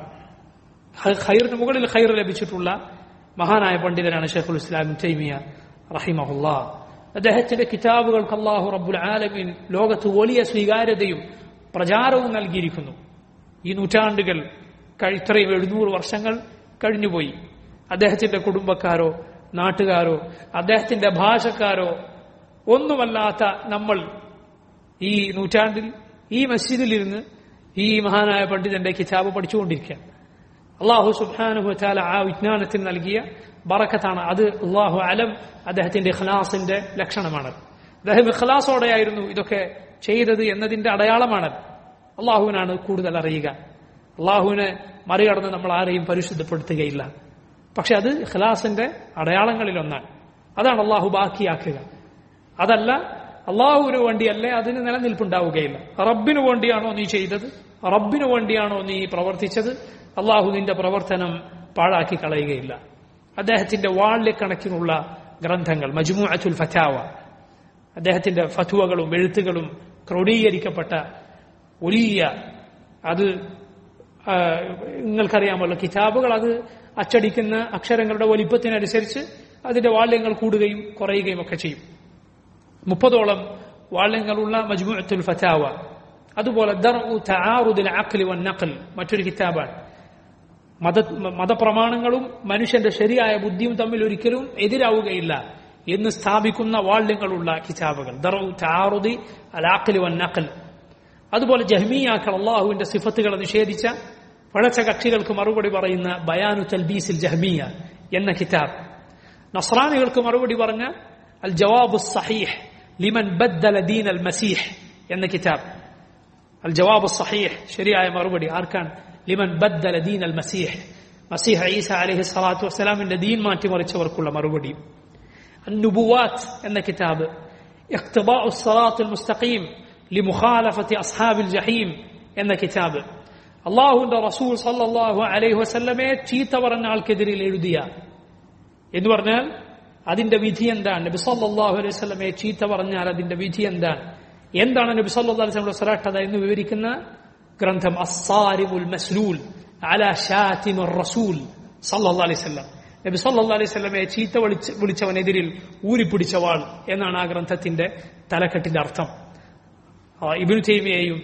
ഖൈറിന് മുകളിൽ ഖൈർ ലഭിച്ചിട്ടുള്ള മഹാനായ പണ്ഡിതനാണ് ഷെയ്ഖുൽ ഇസ്ലാം തൈമിയ റഹിമഹുല്ല അദ്ദേഹത്തിന്റെ കിതാബുകൾക്ക് അള്ളാഹു റബ്ബുൽ ആലമീൻ ലോകത്ത് വലിയ സ്വീകാര്യതയും പ്രചാരവും നൽകിയിരിക്കുന്നു ഈ നൂറ്റാണ്ടുകൾ ഇത്രയും എഴുന്നൂറ് വർഷങ്ങൾ കഴിഞ്ഞുപോയി അദ്ദേഹത്തിന്റെ കുടുംബക്കാരോ നാട്ടുകാരോ അദ്ദേഹത്തിന്റെ ഭാഷക്കാരോ ഒന്നുമല്ലാത്ത നമ്മൾ ഈ നൂറ്റാണ്ടിൽ ഈ മസ്ജിദിലിരുന്ന് ഈ മഹാനായ പണ്ഡിതന്റെ കിതാബ് പഠിച്ചുകൊണ്ടിരിക്കുക അള്ളാഹു സുബാനുഹു ചാല ആ വിജ്ഞാനത്തിന് നൽകിയ ബറക്കത്താണ് അത് അള്ളാഹു അലം അദ്ദേഹത്തിന്റെ ഇഖ്ലാസിന്റെ ലക്ഷണമാണ് അദ്ദേഹം ഇഖ്ലാസോടെയായിരുന്നു ഇതൊക്കെ ചെയ്തത് എന്നതിന്റെ അടയാളമാണ് അള്ളാഹുവിനാണ് കൂടുതൽ അറിയുക അള്ളാഹുവിനെ മറികടന്ന് നമ്മൾ ആരെയും പരിശുദ്ധപ്പെടുത്തുകയില്ല പക്ഷെ അത് ഇഖ്ലാസിന്റെ അടയാളങ്ങളിൽ ഒന്നാണ് അതാണ് അള്ളാഹു ബാക്കിയാക്കുക അതല്ല അള്ളാഹുവിന് വേണ്ടിയല്ലേ അതിന് നിലനിൽപ്പുണ്ടാവുകയില്ല റബ്ബിനു വേണ്ടിയാണോ നീ ചെയ്തത് റബ്ബിനു വേണ്ടിയാണോ നീ പ്രവർത്തിച്ചത് അള്ളാഹു നിന്റെ പ്രവർത്തനം പാഴാക്കി കളയുകയില്ല അദ്ദേഹത്തിന്റെ വാള്യക്കണക്കിനുള്ള ഗ്രന്ഥങ്ങൾ മജ്മു അച്ചുൽ ഫറ്റാവ അദ്ദേഹത്തിന്റെ ഫത്തുവകളും എഴുത്തുകളും ക്രോഡീകരിക്കപ്പെട്ട വലിയ അത് നിങ്ങൾക്കറിയാമല്ലോ കിതാബുകൾ അത് അച്ചടിക്കുന്ന അക്ഷരങ്ങളുടെ വലിപ്പത്തിനനുസരിച്ച് അതിന്റെ വാള്യങ്ങൾ കൂടുകയും കുറയുകയും ഒക്കെ ചെയ്യും മുപ്പതോളം വാള്യങ്ങളുള്ള മജ്മുഅത്തുൽ ഫറ്റാവ അതുപോലെ ദർഉ തആറുദിൽ അഖ്ലി വൻ നഖൽ മറ്റൊരു കിതാബാണ് മത മതപ്രമാണങ്ങളും മനുഷ്യന്റെ ശരിയായ ബുദ്ധിയും തമ്മിൽ ഒരിക്കലും എതിരാവുകയില്ല എന്ന് സ്ഥാപിക്കുന്ന വാള്യങ്ങളുള്ള കിതാബുകൾ ദർഉ തആറുദി അൽ അഖ്ലി വൻ നഖൽ അതുപോലെ ജഹ്മിയാക്കൾ അള്ളാഹുവിന്റെ സിഫത്തുകളെ നിഷേധിച്ച പഴച്ച കക്ഷികൾക്ക് മറുപടി പറയുന്ന ബയാനു തൽബീസിൽ ജഹ്മിയ എന്ന കിതാബ് നസ്രാനികൾക്ക് മറുപടി പറഞ്ഞ അൽ ജവാബു സഹീഹ് ലിമൻ ബദ്ദല ദീൻ അൽ മസീഹ് എന്ന കിതാബ് അൽ ജവാബു സഹീഹ് ശരിയായ മറുപടി ആർക്കാണ് ലിമൻ ബദ്ദല ദീൻ അൽ മസീഹ് മസീഹ് ഈസ അലഹി സ്വലാത്തു വസ്സലാമിന്റെ ദീൻ മാറ്റിമറിച്ചവർക്കുള്ള മറുപടി النبوات എന്ന കിതാബ് اقتضاء الصراط المستقيم لمخالفة أصحاب الجحيم എന്ന കിതാബ് അള്ളാഹുവിന്റെ റസൂൽ സല്ലല്ലാഹു അലൈഹി വസല്ലമയെ ചീത്ത പറഞ്ഞ ആൾക്കെതിരിൽ എഴുതിയ എന്ന് പറഞ്ഞാൽ അതിന്റെ വിധി എന്താണ് നബി സല്ലല്ലാഹു അലൈഹി വസല്ലമയെ ചീത്ത പറഞ്ഞാൽ അതിന്റെ വിധി എന്താണ് എന്താണ് നബി സല്ലല്ലാഹു അലൈഹി വസല്ലമയുടെ സ്വലാട്ടത എന്ന് വിവരിക്കുന്ന ഗ്രന്ഥം അസ്സാരിമുൽ മസ്ലൂൽ അല ഷാത്തിമുർ റസൂൽ സല്ലല്ലാഹു അലൈഹി വസല്ലം നബി സല്ലല്ലാഹു അലൈഹി വസല്ലമയെ ചീത്ത വിളിച്ച് വിളിച്ചവനെതിരിൽ ഊരിപ്പിടിച്ച വാൾ എന്നാണ് ആ ഗ്രന്ഥത്തിന്റെ തലക്കെട്ടിന്റെ അർത്ഥം ഇബിനു തൈമിയയും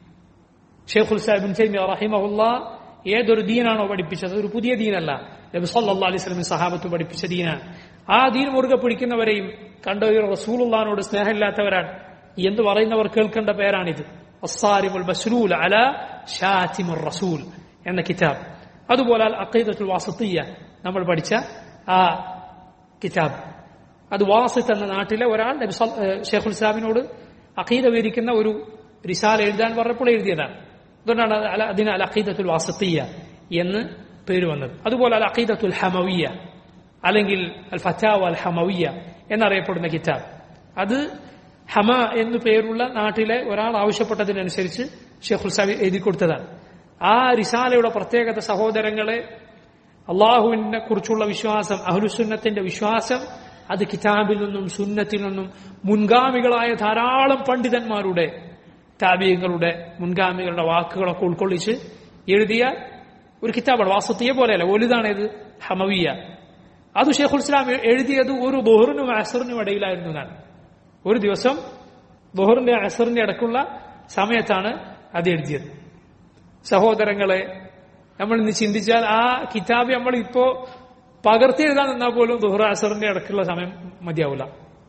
ഷെയ്ഖുൽ സാഹിബിൻ തൈമിയ റഹിമഹുല്ല ഏതൊരു ദീനാണോ പഠിപ്പിച്ചത് ഒരു പുതിയ ദീനല്ല നബി സല്ലല്ലാഹു അലൈഹി വസല്ലം സഹാബത്ത് പഠിപ്പിച്ച ദീനാണ് ആ ദീൻ മുറുകെ പിടിക്കുന്നവരെയും കണ്ട ഒരു റസൂലുള്ളാഹിനോട് സ്നേഹമില്ലാത്തവരാണ് എന്ന് പറയുന്നവർ കേൾക്കേണ്ട പേരാണിത് അസ്സാരിമുൽ മസ്രൂൽ അല ഷാത്തിമുർ റസൂൽ എന്ന കിതാബ് അതുപോലെ അൽ അഖീദത്തുൽ വാസത്തിയ നമ്മൾ പഠിച്ച ആ കിതാബ് അത് വാസിത്ത് എന്ന നാട്ടിലെ ഒരാൾ നബി ഷെയ്ഖുൽ ഇസ്ലാമിനോട് അഖീദ വിവരിക്കുന്ന ഒരു റിസാല എഴുതാൻ പറഞ്ഞപ്പോൾ എഴുതിയതാണ് അതുകൊണ്ടാണ് അതിന് അൽ അഖീദത്തുൽ വാസത്തിയ എന്ന് പേര് വന്നത് അതുപോലെ അൽ അഖീദത്തുൽ ഹമവിയ അല്ലെങ്കിൽ അൽ ഫറ്റാവ് അൽ ഹമവിയ എന്നറിയപ്പെടുന്ന കിതാബ് അത് ഹമ എന്നു പേരുള്ള നാട്ടിലെ ഒരാൾ ആവശ്യപ്പെട്ടതിനനുസരിച്ച് ഷെയ്ഖുൽ സാബി എഴുതി കൊടുത്തതാണ് ആ റിസാലയുടെ പ്രത്യേകത സഹോദരങ്ങളെ അള്ളാഹുവിനെ കുറിച്ചുള്ള വിശ്വാസം അഹ്ലുസുന്നത്തിന്റെ വിശ്വാസം അത് കിതാബിൽ നിന്നും സുന്നത്തിൽ നിന്നും മുൻഗാമികളായ ധാരാളം പണ്ഡിതന്മാരുടെ താബീയങ്ങളുടെ മുൻഗാമികളുടെ വാക്കുകളൊക്കെ ഉൾക്കൊള്ളിച്ച് എഴുതിയ ഒരു കിതാബാണ് വാസത്തിയെ പോലെയല്ല വലുതാണ് ഇത് ഹമവിയ അത് ഷെയ്ഖുൽ ഇസ്ലാം എഴുതിയത് ഒരു ബൊഹറിനും അസറിനും ഇടയിലായിരുന്നു എന്നാണ് ഒരു ദിവസം ബൊഹറിന്റെ അസറിന്റെ ഇടയ്ക്കുള്ള സമയത്താണ് അത് എഴുതിയത് സഹോദരങ്ങളെ നമ്മൾ ഇന്ന് ചിന്തിച്ചാൽ ആ കിതാബ് നമ്മൾ ഇപ്പോ പകർത്തി എഴുതാൻ നിന്നാൽ പോലും ദുഹറ അസറിന്റെ ഇടയ്ക്കുള്ള സമയം മതിയാവില്ല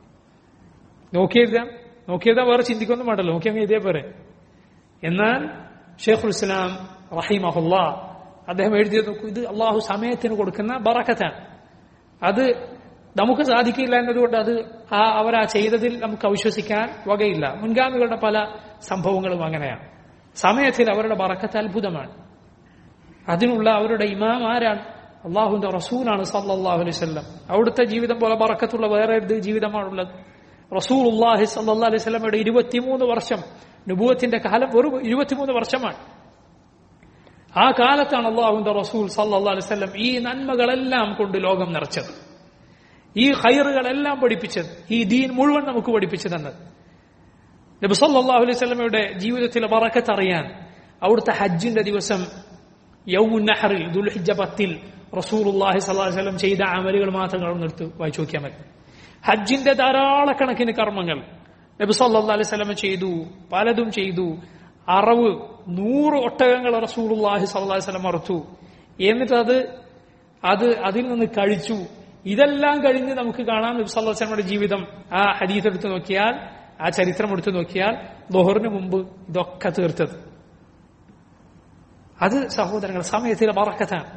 നോക്കി എഴുതാം നോക്കി എഴുതാൻ വേറെ ചിന്തിക്കൊന്നും വേണ്ടല്ലോ നോക്കി അങ്ങ് എഴുതിയ പോരെ എന്നാൽ ഷെയ്ഖുൽ ഇസ്ലാം റഹിമഹുല്ല അദ്ദേഹം എഴുതിയത് നോക്കൂ ഇത് അള്ളാഹു സമയത്തിന് കൊടുക്കുന്ന ബറക്കത്താണ് അത് നമുക്ക് സാധിക്കില്ല എന്നതുകൊണ്ട് അത് ആ അവരാ ചെയ്തതിൽ നമുക്ക് അവിശ്വസിക്കാൻ വകയില്ല മുൻഗാമികളുടെ പല സംഭവങ്ങളും അങ്ങനെയാണ് സമയത്തിൽ അവരുടെ ബറക്കത്ത് അത്ഭുതമാണ് അതിനുള്ള അവരുടെ ഇമാം ആരാണ് അള്ളാഹുന്റെ റസൂലാണ് സല്ലാഹു അലൈഹി സ്വല്ലം അവിടുത്തെ ജീവിതം പോലെ ബറക്കത്തുള്ള വേറെ ഒരു ജീവിതമാണുള്ളത് റസൂൽ അള്ളാഹി സല്ലാ അലൈഹി സ്വലമയുടെ ഇരുപത്തിമൂന്ന് വർഷം നുബൂവത്തിന്റെ കാലം വെറും ഇരുപത്തിമൂന്ന് വർഷമാണ് ആ കാലത്താണ് അള്ളാഹുന്റെ റസൂൽ സല്ലാ അലൈഹി സ്വലം ഈ നന്മകളെല്ലാം കൊണ്ട് ലോകം നിറച്ചത് ഈ ഹൈറുകളെല്ലാം പഠിപ്പിച്ചത് ഈ ദീൻ മുഴുവൻ നമുക്ക് പഠിപ്പിച്ചു തന്നത് നബി സല്ലല്ലാഹു അലൈഹി സ്വലമയുടെ ജീവിതത്തിലെ ബറക്കത്ത് അറിയാൻ അവിടുത്തെ ഹജ്ജിന്റെ ദിവസം യൗമുൻ നഹറിൽ ദുൽഹിജ്ജ പത്തിൽ റസൂലുള്ളാഹി സ്വല്ലല്ലാഹു അലൈഹി വസല്ലം ചെയ്ത അമലുകൾ മാത്രം എടുത്ത് വായിച്ചു നോക്കിയാൽ മതി ഹജ്ജിന്റെ ധാരാളക്കണക്കിന് കർമ്മങ്ങൾ നബി സല്ലല്ലാഹു അലൈഹി വസല്ലം ചെയ്തു പലതും ചെയ്തു അറവ് നൂറ് ഒട്ടകങ്ങൾ റസൂലുള്ളാഹി സ്വല്ലല്ലാഹു അലൈഹി വസല്ലം അറുത്തു എന്നിട്ട് അത് അത് അതിൽ നിന്ന് കഴിച്ചു ഇതെല്ലാം കഴിഞ്ഞ് നമുക്ക് കാണാം നബി സല്ലല്ലാഹു അലൈഹി വസല്ലമയുടെ ജീവിതം ആ ഹദീസ് എടുത്ത് നോക്കിയാൽ ആ ചരിത്രം എടുത്തു നോക്കിയാൽ ബൊഹറിന് മുമ്പ് ഇതൊക്കെ തീർത്തത് അത് സഹോദരങ്ങൾ സമയത്തിലെ ബറക്കത്താണ്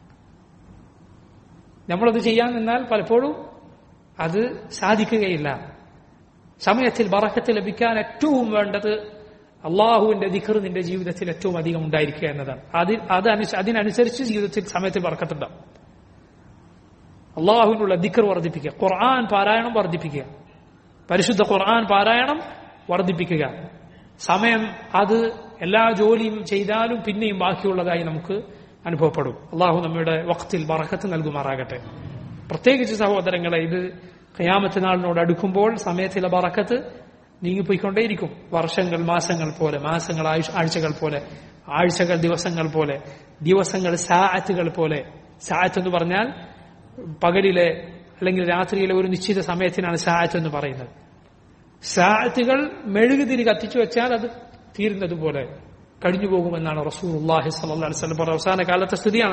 നമ്മളത് ചെയ്യാൻ നിന്നാൽ പലപ്പോഴും അത് സാധിക്കുകയില്ല സമയത്തിൽ ബറക്കത്ത് ലഭിക്കാൻ ഏറ്റവും വേണ്ടത് അള്ളാഹുവിന്റെ ദിഖർ നിന്റെ ജീവിതത്തിൽ ഏറ്റവും അധികം ഉണ്ടായിരിക്കുക എന്നതാണ് അത് അത് അതിനനുസരിച്ച് ജീവിതത്തിൽ സമയത്തിൽ ബറക്കത്തുണ്ടാവും അള്ളാഹുവിനുള്ള ദിഖർ വർദ്ധിപ്പിക്കുക ഖുർആൻ പാരായണം വർദ്ധിപ്പിക്കുക പരിശുദ്ധ ഖുർആൻ പാരായണം വർദ്ധിപ്പിക്കുക സമയം അത് എല്ലാ ജോലിയും ചെയ്താലും പിന്നെയും ബാക്കിയുള്ളതായി നമുക്ക് അനുഭവപ്പെടും അള്ളാഹു നമ്മുടെ വക്തിൽ ബറക്കത്ത് നൽകുമാറാകട്ടെ പ്രത്യേകിച്ച് സഹോദരങ്ങളെ ഇത് ഖയാമത്ത് നാളിനോട് അടുക്കുമ്പോൾ സമയത്തിലെ ബറക്കത്ത് നീങ്ങിപ്പോയിക്കൊണ്ടേയിരിക്കും വർഷങ്ങൾ മാസങ്ങൾ പോലെ മാസങ്ങൾ ആഴ്ചകൾ പോലെ ആഴ്ചകൾ ദിവസങ്ങൾ പോലെ ദിവസങ്ങൾ സാഅത്തുകൾ പോലെ സാഅത്ത് എന്ന് പറഞ്ഞാൽ പകലിലെ അല്ലെങ്കിൽ രാത്രിയിലെ ഒരു നിശ്ചിത സമയത്തിനാണ് സാഅത്ത് എന്ന് പറയുന്നത് സാഅത്തുകൾ മെഴുകുതിരി കത്തിച്ചു വെച്ചാൽ അത് തീരുന്നത് പോലെ കഴിഞ്ഞു പോകുമെന്നാണ് റസൂൽ അള്ളാഹി സല്ലാ വസ്ലം പറഞ്ഞ അവസാന കാലത്തെ സ്ഥിതിയാണ്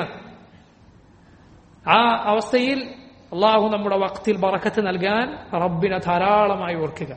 ആ അവസ്ഥയിൽ അള്ളാഹു നമ്മുടെ വക്തിൽ ബറക്കത്ത് നൽകാൻ റബ്ബിനെ ധാരാളമായി ഓർക്കുക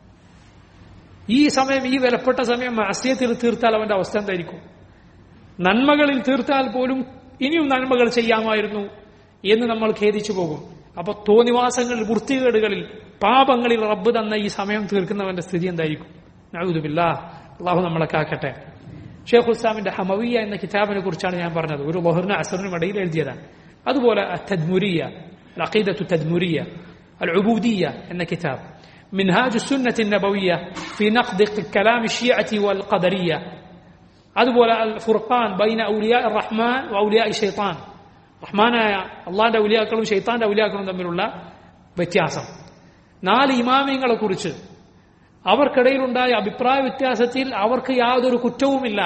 ഈ സമയം ഈ വിലപ്പെട്ട സമയം അസ്യത്തിൽ തീർത്താൽ അവന്റെ അവസ്ഥ എന്തായിരിക്കും നന്മകളിൽ തീർത്താൽ പോലും ഇനിയും നന്മകൾ ചെയ്യാമായിരുന്നു എന്ന് നമ്മൾ ഖേദിച്ചു പോകും അപ്പൊ തോന്നിവാസങ്ങളിൽ വൃത്തികേടുകളിൽ പാപങ്ങളിൽ റബ്ബ് തന്ന ഈ സമയം തീർക്കുന്നവന്റെ സ്ഥിതി എന്തായിരിക്കും നഴുതുമില്ല അള്ളാഹു നമ്മളെ കാക്കട്ടെ ഷേഖ് ഉസ്ലാമിന്റെ ഹമവിയ എന്ന കിതാബിനെ കുറിച്ചാണ് ഞാൻ പറഞ്ഞത് ഒരു ബഹറിന് അസറിനും ഇടയിൽ എഴുതിയതാണ് അതുപോലെ തദ്മുരിയ അഖീദത്തു തദ്മുരിയ അൽ ഉബൂദിയ എന്ന കിതാബ് منهاج السنة النبوية في نقد كلام الشيعة والقدرية അതുപോലെ അൽ ഫുർഖാൻ ബൈന ഔലിയ റഹ്മാൻ ഔലിയ ഷെയ്ത്താൻ റഹ്മാനായ അള്ളാന്റെ ഔലിയാക്കളും ഷെയ്ത്താന്റെ ഔലിയാക്കളും തമ്മിലുള്ള വ്യത്യാസം നാല് ഇമാമിയങ്ങളെ കുറിച്ച് അവർക്കിടയിലുണ്ടായ അഭിപ്രായ വ്യത്യാസത്തിൽ അവർക്ക് യാതൊരു കുറ്റവുമില്ല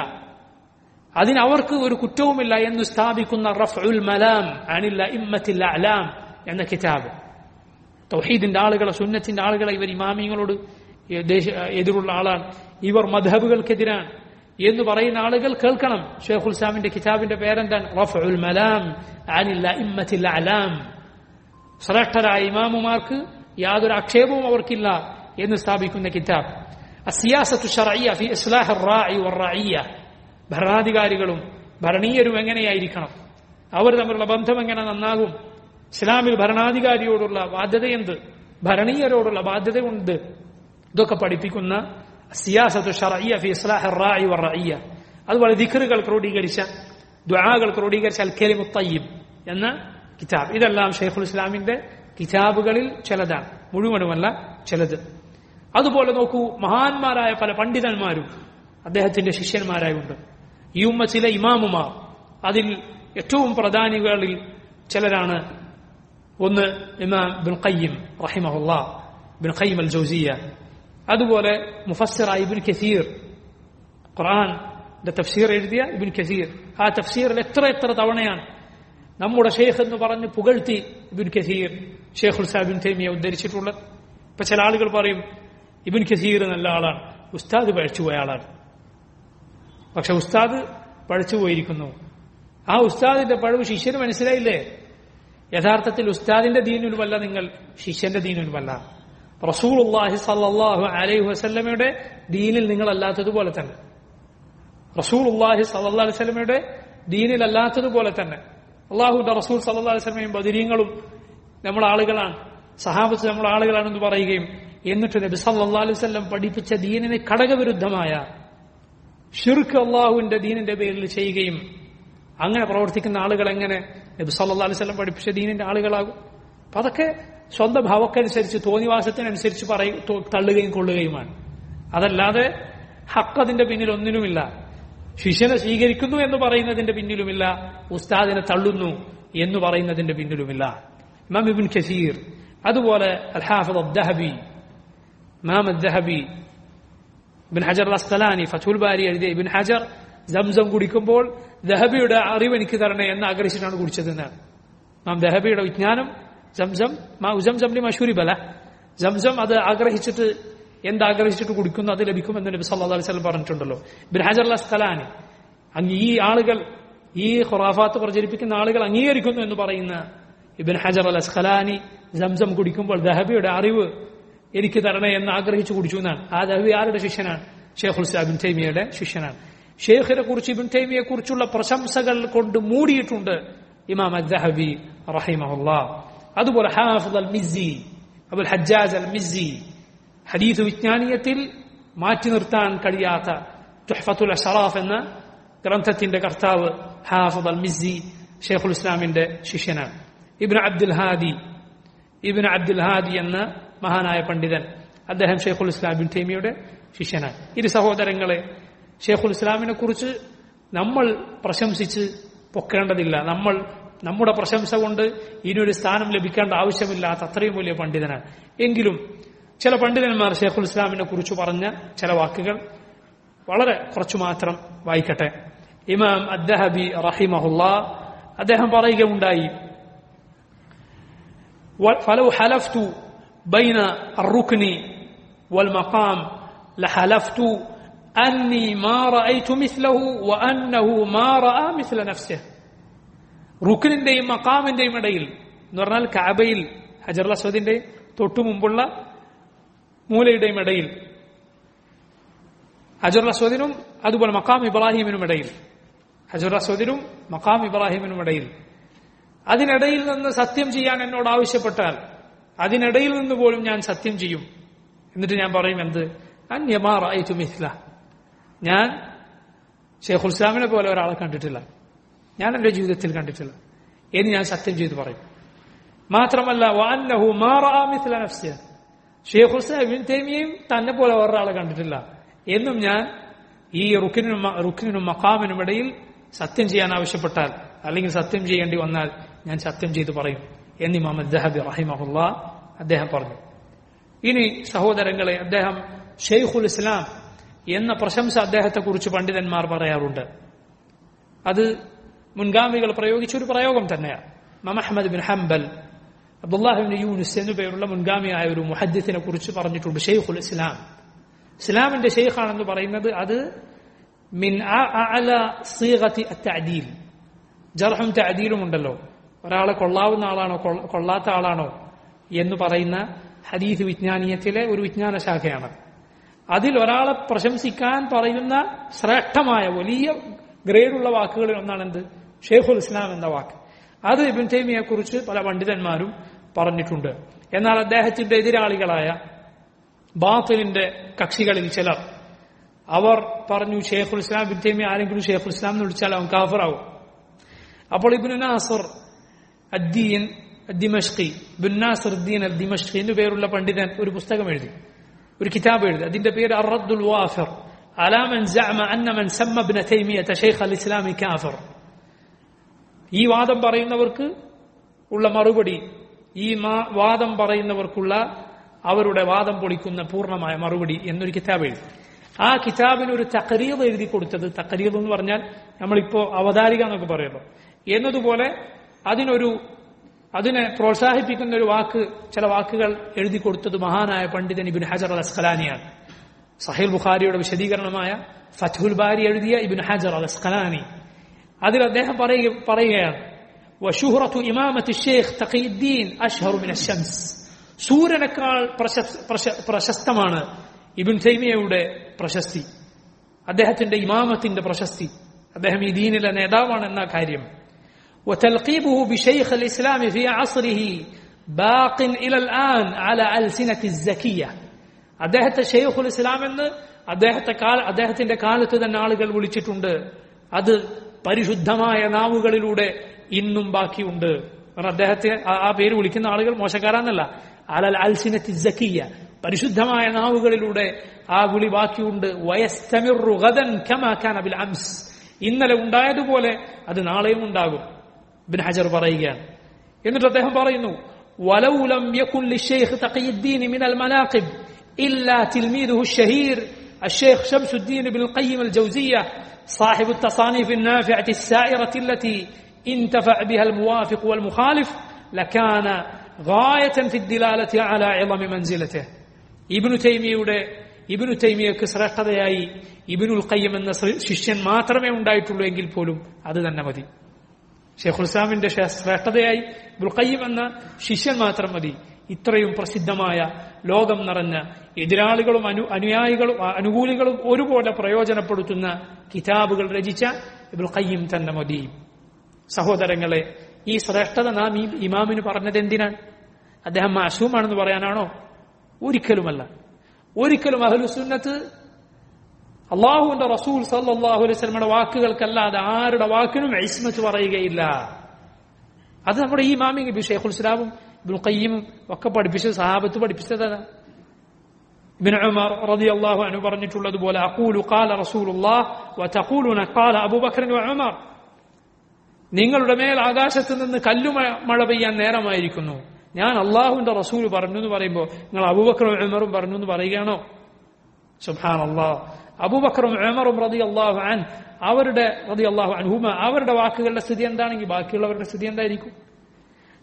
അതിന് അവർക്ക് ഒരു കുറ്റവുമില്ല എന്ന് സ്ഥാപിക്കുന്ന റഫ്ഉൽ മലാം അനില്ല ഇമ്മത്തിൽ അലാം എന്ന കിതാബ് തൗഹീദിന്റെ ആളുകളെ സുന്നത്തിന്റെ ആളുകളെ ഇവർ ഇമാമിയങ്ങളോട് എതിരുള്ള ആളാണ് ഇവർ മധബുകൾക്കെതിരാണ് എന്ന് പറയുന്ന ആളുകൾ കേൾക്കണം ഷെയ്ഖുൽ ഇസ്ലാമിന്റെ കിതാബിന്റെ പേരെന്താണ് റഫഉൽ മലാം അനില്ല ഇമ്മത്തിൽ അലാം ശ്രേഷ്ഠരായ ഇമാമുമാർക്ക് യാതൊരു ആക്ഷേപവും അവർക്കില്ല എന്ന് സ്ഥാപിക്കുന്ന കിതാബ് അസിയാസത്തു ഷറയ്യ ഫി ഇസ്ലാഹ് റാഇ വറഇയ്യ ഭരണാധികാരികളും ഭരണീയരും എങ്ങനെയായിരിക്കണം അവർ തമ്മിലുള്ള ബന്ധം എങ്ങനെ നന്നാകും ഇസ്ലാമിൽ ഭരണാധികാരിയോടുള്ള ബാധ്യത എന്ത് ഭരണീയരോടുള്ള ബാധ്യത ഉണ്ട് ഇതൊക്കെ പഠിപ്പിക്കുന്ന സിയാസത്തു ഷറയ്യ ഫി ഇസ്ലാഹ് റാഇ വറഇയ്യ അതുപോലെ ദിഖറുകൾ ക്രോഡീകരിച്ച ദ്വാകൾ ക്രോഡീകരിച്ച അൽ കലിമു തയ്യിബ് എന്ന കിതാബ് ഇതെല്ലാം ഷെയ്ഖുൽ ഇസ്ലാമിന്റെ കിതാബുകളിൽ ചിലതാണ് മുഴുവനുമല്ല ചിലത് അതുപോലെ നോക്കൂ മഹാന്മാരായ പല പണ്ഡിതന്മാരും അദ്ദേഹത്തിന്റെ ശിഷ്യന്മാരായുണ്ട് ഈ ഉമ്മ ചില ഇമാമുമാർ അതിൽ ഏറ്റവും പ്രധാനികളിൽ ചിലരാണ് ഒന്ന് ഇമാം ബിൻ ഖയ്യിം റഹിമഹുല്ല ബിൻ ഖയ്യിം അൽ ജൗസിയ അതുപോലെ മുഫസ്സിറ ഇബിൻ കസീർ ഖുർആൻ തഫ്സീർ എഴുതിയ ഇബിൻ കസീർ ആ തഫ്സീറിൽ എത്ര എത്ര തവണയാണ് നമ്മുടെ ഷെയ്ഖ് എന്ന് പറഞ്ഞ് പുകഴ്ത്തി ഇബിൻ കസീർ ഷെയ്ഖുൽ സാബിൻ തേമിയ ഉദ്ധരിച്ചിട്ടുള്ളത് ഇപ്പൊ ചില ആളുകൾ പറയും ഇബിൻ കസീർ നല്ല ആളാണ് ഉസ്താദ് പഴച്ചുപോയ ആളാണ് പക്ഷെ ഉസ്താദ് പഴച്ചുപോയിരിക്കുന്നു ആ ഉസ്താദിന്റെ പഴവ് ശിഷ്യന് മനസ്സിലായില്ലേ യഥാർത്ഥത്തിൽ ഉസ്താദിന്റെ ദീനുലുമല്ല നിങ്ങൾ ശിഷ്യന്റെ ദീനുലുമല്ല റസൂൽ സല്ലാഹു അലൈഹി വസല്ലമയുടെ ദീനിൽ നിങ്ങളല്ലാത്തതുപോലെ തന്നെ റസൂൽ അള്ളാഹി സല്ലാ അലൈഹി സ്വലമയുടെ ദീനിലല്ലാത്തതുപോലെ തന്നെ അള്ളാഹുന്റെ റസൂൽ സല്ലാ അലൈഹി സ്വലമയും ബദിരീങ്ങളും നമ്മുടെ ആളുകളാണ് സഹാബത്ത് നമ്മുടെ ആളുകളാണെന്ന് പറയുകയും എന്നിട്ട് നബി സല്ലാ അലൈഹി സ്വലം പഠിപ്പിച്ച ദീനിന് ഘടകവിരുദ്ധമായ ഷിർക്ക് അള്ളാഹുവിന്റെ ദീനിന്റെ പേരിൽ ചെയ്യുകയും അങ്ങനെ പ്രവർത്തിക്കുന്ന ആളുകൾ എങ്ങനെ നബി സല്ലാ അലൈഹി സ്വലം പഠിപ്പിച്ച ദീനിന്റെ ആളുകളാകും അപ്പൊ അതൊക്കെ സ്വന്തം ഭാവക്കനുസരിച്ച് തോന്നിവാസത്തിനനുസരിച്ച് പറയും തള്ളുകയും കൊള്ളുകയുമാണ് അതല്ലാതെ ഹക്ക് അതിന്റെ പിന്നിൽ ഒന്നിനുമില്ല ശിഷ്യനെ സ്വീകരിക്കുന്നു എന്ന് പറയുന്നതിന്റെ പിന്നിലുമില്ല ഉസ്താദിനെ തള്ളുന്നു എന്ന് പറയുന്നതിന്റെ പിന്നിലുമില്ല ഇമാം ഇബിൻ ഖസീർ അതുപോലെ അൽഹാഫിദ് അബ്ദഹബി ഇമാം അദ്ദഹബി ഇബിൻ ഹജർ അസ്തലാനി ഫതുൽ ബാരി എഴുതിയ ഇബിൻ ഹജർ സംസം കുടിക്കുമ്പോൾ ദഹബിയുടെ അറിവ് എനിക്ക് തരണേ എന്ന് ആഗ്രഹിച്ചിട്ടാണ് കുടിച്ചതെന്നാണ് നാം ദഹബിയുടെ വിജ്ഞാനം സംസം മാ ഉസംസം മഷൂരി ബല സംസം അത് ആഗ്രഹിച്ചിട്ട് എന്താഗ്രഹിച്ചിട്ട് കുടിക്കുന്നു അത് ലഭിക്കുമെന്ന് നബി സല്ലാ അലൈഹി സ്വലം പറഞ്ഞിട്ടുണ്ടല്ലോ ഇബിൻ ഹജർ അസ്തലാനി അങ്ങ് ഈ ആളുകൾ ഈ ഖുറാഫാത്ത് പ്രചരിപ്പിക്കുന്ന ആളുകൾ അംഗീകരിക്കുന്നു എന്ന് പറയുന്ന ഇബിൻ ഹജർ അൽ അസ്ഖലാനി സംസം കുടിക്കുമ്പോൾ ദഹബിയുടെ അറിവ് എനിക്ക് തരണേ എന്ന് ആഗ്രഹിച്ചു കുടിച്ചു എന്നാണ് ആ ദഹബി ആരുടെ ശിഷ്യനാണ് ഷെയ്ഖുൽ ഇസ്ലാം തൈമിയയുടെ ശിഷ്യനാണ് ഷെയ്ഖിനെ കുറിച്ച് ഇബിൻ തൈമിയെ കുറിച്ചുള്ള പ്രശംസകൾ കൊണ്ട് മൂടിയിട്ടുണ്ട് ഇമാം അദ്ദഹബി റഹിമഹുല്ല അതുപോലെ ഹാഫിദ് അൽ മിസ്സി അബുൽ ഹജ്ജാജ് അൽ മിസ്സി ഹദീസ് വിജ്ഞാനീയത്തിൽ മാറ്റി നിർത്താൻ കഴിയാത്ത തുഹഫത്തുൽ അഷറാഫ് എന്ന ഗ്രന്ഥത്തിന്റെ കർത്താവ് ഹാഫിദ് അൽ മിസ്സി ഷെയ്ഖുൽ ഇസ്ലാമിന്റെ ശിഷ്യനാണ് ഇബ്ൻ അബ്ദുൽ ഹാദി ഇബ്ൻ അബ്ദുൽ ഹാദി എന്ന മഹാനായ പണ്ഡിതൻ അദ്ദേഹം ഷെയ്ഖുൽ ഇസ്ലാം ബിൻ തൈമിയുടെ ശിഷ്യനാണ് ഇരു സഹോദരങ്ങളെ ഷെയ്ഖുൽ ഇസ്ലാമിനെ കുറിച്ച് നമ്മൾ പ്രശംസിച്ച് പൊക്കേണ്ടതില്ല നമ്മൾ നമ്മുടെ പ്രശംസ കൊണ്ട് ഇനിയൊരു സ്ഥാനം ലഭിക്കേണ്ട ആവശ്യമില്ലാത്ത അത്രയും വലിയ പണ്ഡിതനാണ് എങ്കിലും ചില പണ്ഡിതന്മാർ ഷെയ്ഖുൽ ഇസ്ലാമിനെ കുറിച്ച് പറഞ്ഞ ചില വാക്കുകൾ വളരെ കുറച്ചു മാത്രം വായിക്കട്ടെ ഇമാം അദ്ദഹബി റഹിമഹുല്ല അദ്ദേഹം പറയുകയുണ്ടായി فلو حلفت بين الركن والمقام لحلفت أني ما رأيت مثله وأنه ما رأى مثل نفسه റുക്കിനിന്റെയും മക്കാമിന്റെയും ഇടയിൽ എന്ന് പറഞ്ഞാൽ കഅബയിൽ ഹജർ അസ്വദിന്റെ തൊട്ടു മുമ്പുള്ള മൂലയുടെയും ഇടയിൽ ഹജർ അസ്വദിനും അതുപോലെ മക്കാം ഇബ്രാഹിമിനും ഇടയിൽ ഹജർ അസ്വദിനും മക്കാം ഇബ്രാഹിമിനും ഇടയിൽ അതിനിടയിൽ നിന്ന് സത്യം ചെയ്യാൻ എന്നോട് ആവശ്യപ്പെട്ടാൽ അതിനിടയിൽ നിന്ന് പോലും ഞാൻ സത്യം ചെയ്യും എന്നിട്ട് ഞാൻ പറയും എന്ത് അന്യമാറായിച്ചു മിസ്ല ഞാൻ ഷെയ്ഖുൽ ഇസ്ലാമിനെ പോലെ ഒരാളെ കണ്ടിട്ടില്ല ഞാൻ എന്റെ ജീവിതത്തിൽ കണ്ടിട്ടില്ല എന്ന് ഞാൻ സത്യം ചെയ്ത് പറയും മാത്രമല്ല വാന്നഹു മാറാമിസ്ല നഫ്സിയ ഷെയ്ഖുൽ ഇസ്ലാം തേമിയയും തന്നെ പോലെ ഒരാളെ കണ്ടിട്ടില്ല എന്നും ഞാൻ ഈ റുക്കിനും റുക്കിനും മക്കാമിനും ഇടയിൽ സത്യം ചെയ്യാൻ ആവശ്യപ്പെട്ടാൽ അല്ലെങ്കിൽ സത്യം ചെയ്യേണ്ടി വന്നാൽ ഞാൻ സത്യം ചെയ്തു പറയും എന്ന് ഇമാം ദഹബി റഹിമഹുല്ല അദ്ദേഹം പറഞ്ഞു ഇനി സഹോദരങ്ങളെ അദ്ദേഹം ഷെയ്ഖുൽ ഇസ്ലാം എന്ന പ്രശംസ അദ്ദേഹത്തെക്കുറിച്ച് പണ്ഡിതന്മാർ പറയാറുണ്ട് അത് മുൻഗാമികൾ പ്രയോഗിച്ച ഒരു പ്രയോഗം തന്നെയാണ് Muhammad bin Hanbal Abdullah ibn Yunus എന്നു പേരുള്ള മുൻഗാമിയായ ഒരു മുഹദ്ദിത്തിനെ കുറിച്ച് പറഞ്ഞിട്ടുണ്ട് ഷെയ്ഖുൽ ഇസ്ലാം ഇസ്ലാമിന്റെ ഷെയ്ഖാണെന്ന് പറയുന്നത് അത് മിൻ അഅല സീഗത്തി അത്തഅദീൽ ജർഹും തഅദീലും ഉണ്ടല്ലോ ഒരാളെ കൊള്ളാവുന്ന ആളാണോ കൊള്ളാത്ത ആളാണോ എന്ന് പറയുന്ന ഹദീസ് വിജ്ഞാനീയത്തിലെ ഒരു വിജ്ഞാന ശാഖയാണ് അതിൽ ഒരാളെ പ്രശംസിക്കാൻ പറയുന്ന ശ്രേഷ്ഠമായ വലിയ ഗ്രേഡുള്ള വാക്കുകളിൽ ഒന്നാണ് എന്ത് ഷെയ്ഖുൽ ഇസ്ലാം എന്ന വാക്ക് അത് ഇബിൻ തൈമിയെ കുറിച്ച് പല പണ്ഡിതന്മാരും പറഞ്ഞിട്ടുണ്ട് എന്നാൽ അദ്ദേഹത്തിന്റെ എതിരാളികളായ ബാത്തിലിന്റെ കക്ഷികളിൽ ചിലർ അവർ പറഞ്ഞു ഷെയ്ഖുൽ ഇസ്ലാം ഇബിൻ തൈമി ആരെങ്കിലും ഷെയ്ഖുൽ ഇസ്ലാം എന്ന് വിളിച്ചാൽ അവൻ കാഫറാവും അപ്പോൾ ibn Nasir addin Dimashqi bin Nasir uddin al Dimashqi എന്നു പേരുള്ള പണ്ഡിതൻ ഒരു പുസ്തകം എഴുതി ഒരു കിതാബ് എഴുതി അതിന്റെ പേര് അറദ്ദുൽ വാഫിർ അലാമൻ زعم أن من سمى ابن تيمية شيخ الإسلام كافر ഈ വാദം പറയുന്നവർക്ക് ഉള്ള മറുപടി ഈ വാദം പറയുന്നവർക്കുള്ള അവരുടെ വാദം പൊളിക്കുന്ന പൂർണ്ണമായ മറുപടി എന്നൊരു കിതാബ് എഴുതി ആ കിതാബിന് ഒരു തക്കരീത് എഴുതി കൊടുത്തത് തക്കരീത് എന്ന് പറഞ്ഞാൽ നമ്മളിപ്പോ അവതാരിക എന്നൊക്കെ പറയുന്നു എന്നതുപോലെ അതിനൊരു അതിനെ പ്രോത്സാഹിപ്പിക്കുന്ന ഒരു വാക്ക് ചില വാക്കുകൾ എഴുതി കൊടുത്തത് മഹാനായ പണ്ഡിതൻ ഇബിൻ ഹജർ അൽ അസ്ഖലാനിയാണ് സഹീൽ ബുഖാരിയുടെ വിശദീകരണമായ ഫത്തുൽ ബാരി എഴുതിയ ഇബിൻ ഹജർ അൽ അസ്ഖലാനി അതിൽ അദ്ദേഹം പറയുകയാണ് വഷുഹറത്തു ഇമാമത്ത് ഷേഖ് തഖീദ്ദീൻ അഷ്ഹറു മിന ഷംസ് സൂര്യനേക്കാൾ പ്രശസ്തമാണ് ഇബിൻ തൈമിയയുടെ പ്രശസ്തി അദ്ദേഹത്തിന്റെ ഇമാമത്തിന്റെ പ്രശസ്തി അദ്ദേഹം ഈ ദീനിലെ നേതാവാണെന്ന കാര്യം وتلقيبه بشيخ الإسلام في عصره باق إلى الآن على ألسنة الزكية അദ്ദേഹത്തെ ഷെയ്ഖുൽ ഇസ്ലാം എന്ന് അദ്ദേഹത്തെ കാല അദ്ദേഹത്തിന്റെ കാലത്ത് തന്നെ ആളുകൾ വിളിച്ചിട്ടുണ്ട് അത് പരിശുദ്ധമായ നാവുകളിലൂടെ ഇന്നും ബാക്കിയുണ്ട് കാരണം അദ്ദേഹത്തെ ആ പേര് വിളിക്കുന്ന ആളുകൾ മോശക്കാരാന്നല്ല അലൽ അൽസിനത്തി സക്കിയ പരിശുദ്ധമായ നാവുകളിലൂടെ ആ വിളി ബാക്കിയുണ്ട് വയസ്തമിറു ഗദൻ കമാ കാന ബിൽ അംസ് ഇന്നലെ ഉണ്ടായതുപോലെ അത് നാളെയും ഉണ്ടാകും ബിൻ ഹജർ പറയുകയാണ് എന്നിട്ട് അദ്ദേഹം പറയുന്നു ولو لم يكن للشيخ تقي الدين من المناقب إلا تلميذه الشهير الشيخ شمس الدين بن القيم الجوزية صاحب التصانيف النافعة السائرة التي انتفع بها الموافق والمخالف لكان غاية في الدلالة على عظم منزلته ابن تيميയുടെ ഇബിനു തൈമിയക്ക് ശ്രേഷ്ഠതയായി ഇബിനുൽ കയ്യം എന്ന ശിഷ്യൻ മാത്രമേ ഉണ്ടായിട്ടുള്ളൂ എങ്കിൽ പോലും അത് തന്നെ മതി ഷെയ്ഖുൽ ഇസ്ലാമിന്റെ ശ്രേഷ്ഠതയായി ഇബുൽ കയ്യം എന്ന ശിഷ്യൻ മാത്രം മതി ഇത്രയും പ്രസിദ്ധമായ ലോകം നിറഞ്ഞ എതിരാളികളും അനു അനുയായികളും അനുകൂലികളും ഒരുപോലെ പ്രയോജനപ്പെടുത്തുന്ന കിതാബുകൾ രചിച്ച ഇബുൽ കയ്യം തന്നെ മതി സഹോദരങ്ങളെ ഈ ശ്രേഷ്ഠത നാം ഈ ഇമാമിന് പറഞ്ഞത് എന്തിനാണ് അദ്ദേഹം മാസൂമാണെന്ന് പറയാനാണോ ഒരിക്കലുമല്ല ഒരിക്കലും അഹ്ലുസുന്നത്ത് അള്ളാഹുവിന്റെ റസൂൽ സല്ലാഹു അലൈഹി സ്വലമയുടെ വാക്കുകൾക്കല്ലാതെ ആരുടെ വാക്കിനും ഐസ്മത്ത് പറയുകയില്ല അത് നമ്മുടെ ഈ മാമിങ് ബി ഷെയ്ഖുൽ ഇസ്ലാമും ഇബുൽ ഖയ്യിമും ഒക്കെ പഠിപ്പിച്ചത് സഹാബത്ത് പഠിപ്പിച്ചതാണ് ഇബിൻ ഉമർ റളിയല്ലാഹു അൻഹു പറഞ്ഞിട്ടുള്ളതുപോലെ അഖൂലു ഖാല റസൂലുള്ളാഹ് വതഖൂലുന ഖാല അബൂബക്കർ വഉമർ നിങ്ങളുടെ മേൽ ആകാശത്ത് നിന്ന് കല്ലു മഴ പെയ്യാൻ നേരമായിരിക്കുന്നു ഞാൻ അള്ളാഹുവിന്റെ റസൂൽ പറഞ്ഞു എന്ന് പറയുമ്പോൾ നിങ്ങൾ അബൂബക്കറും ഉമറും പറഞ്ഞു എന്ന് പറയുകയാണോ സുഹാൻ അള്ളാഹ് അബൂബക്കറും ഉമറും റതി അള്ളാഹു അൻ അവരുടെ റതി അള്ളാഹു അൻഹുമ അവരുടെ വാക്കുകളുടെ സ്ഥിതി എന്താണെങ്കിൽ ബാക്കിയുള്ളവരുടെ സ്ഥിതി എന്തായിരിക്കും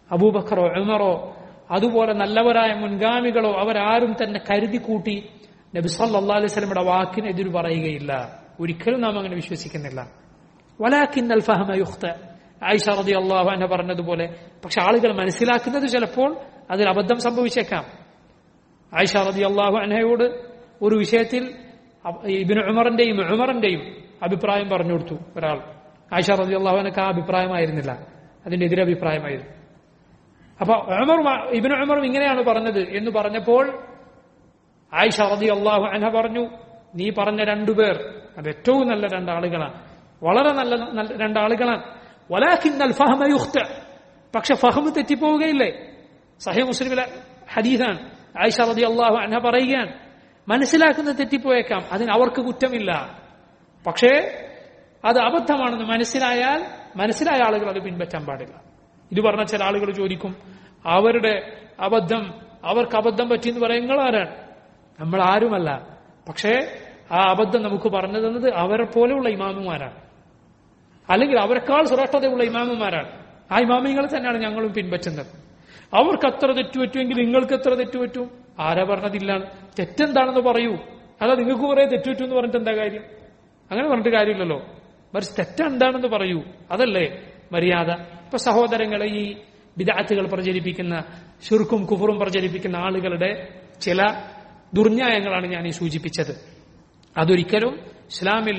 അബൂബക്കറോ ഉമറോ അതുപോലെ നല്ലവരായ മുൻഗാമികളോ അവരാരും തന്നെ കരുതി കൂട്ടി നബി സല്ലാ അലൈഹി സ്വലമിയുടെ വാക്കിന് എതിര് പറയുകയില്ല ഒരിക്കലും നാം അങ്ങനെ വിശ്വസിക്കുന്നില്ല വലാക്കിൻ അൽ ഫഹമ യുഖ്ത ആയിഷ റതി അള്ളാഹു എന്നെ പറഞ്ഞതുപോലെ പക്ഷെ ആളുകൾ മനസ്സിലാക്കുന്നത് ചിലപ്പോൾ അതിൽ അബദ്ധം സംഭവിച്ചേക്കാം ആയിഷ റതി അള്ളാഹു അനഹയോട് ഒരു വിഷയത്തിൽ ഇബിന് ഉമറിന്റെയും ഉമറിന്റെയും അഭിപ്രായം പറഞ്ഞു കൊടുത്തു ഒരാൾ ആയിഷ റതി അള്ളാഹുനക്ക് ആ അഭിപ്രായമായിരുന്നില്ല അതിന്റെ എതിരഭിപ്രായമായിരുന്നു അപ്പൊ ഉമർ ഇബിന് ഉമറും ഇങ്ങനെയാണ് പറഞ്ഞത് എന്ന് പറഞ്ഞപ്പോൾ ആയിഷ റതി അള്ളാഹു അനഹ പറഞ്ഞു നീ പറഞ്ഞ രണ്ടുപേർ അത് ഏറ്റവും നല്ല രണ്ടാളുകളാണ് വളരെ നല്ല നല്ല രണ്ടാളുകളാണ് വലാഖിന്നൽ ഫഹമ യുഖ്ത പക്ഷെ ഫഹമ് തെറ്റിപ്പോവുകയില്ലേ സഹി മുസ്ലിമിലെ ഹദീസാണ് ആയിഷ റതി അള്ളാഹു അനഹ പറയുകയാണ് മനസ്സിലാക്കുന്നത് തെറ്റിപ്പോയേക്കാം അതിന് അവർക്ക് കുറ്റമില്ല പക്ഷേ അത് അബദ്ധമാണെന്ന് മനസ്സിലായാൽ മനസ്സിലായ ആളുകൾ അത് പിൻപറ്റാൻ പാടില്ല ഇത് പറഞ്ഞ ചില ആളുകൾ ചോദിക്കും അവരുടെ അബദ്ധം അവർക്ക് അബദ്ധം പറ്റിയെന്ന് പറയുന്നത് ആരാണ് നമ്മൾ ആരുമല്ല പക്ഷേ ആ അബദ്ധം നമുക്ക് പറഞ്ഞു തന്നത് അവരെ പോലെയുള്ള ഇമാമുമാരാണ് അല്ലെങ്കിൽ അവരെക്കാൾ ശ്രേഷ്ഠതയുള്ള ഇമാമുമാരാണ് ആ ഇമാമിങ്ങളെ തന്നെയാണ് ഞങ്ങളും പിൻപറ്റുന്നത് അവർക്ക് അത്ര തെറ്റുപറ്റുമെങ്കിൽ നിങ്ങൾക്ക് എത്ര തെറ്റുപറ്റും ആരാ പറഞ്ഞതില്ല തെറ്റെന്താണെന്ന് പറയൂ അല്ല നിങ്ങൾക്ക് കുറെ തെറ്റുപറ്റു എന്ന് പറഞ്ഞിട്ട് എന്താ കാര്യം അങ്ങനെ പറഞ്ഞിട്ട് കാര്യമില്ലല്ലോ മറിച്ച് തെറ്റെന്താണെന്ന് പറയൂ അതല്ലേ മര്യാദ ഇപ്പൊ സഹോദരങ്ങളെ ഈ വിദാത്തുകൾ പ്രചരിപ്പിക്കുന്ന ശുർക്കും കുഫറും പ്രചരിപ്പിക്കുന്ന ആളുകളുടെ ചില ദുർന്യായങ്ങളാണ് ഞാൻ ഈ സൂചിപ്പിച്ചത് അതൊരിക്കലും ഇസ്ലാമിൽ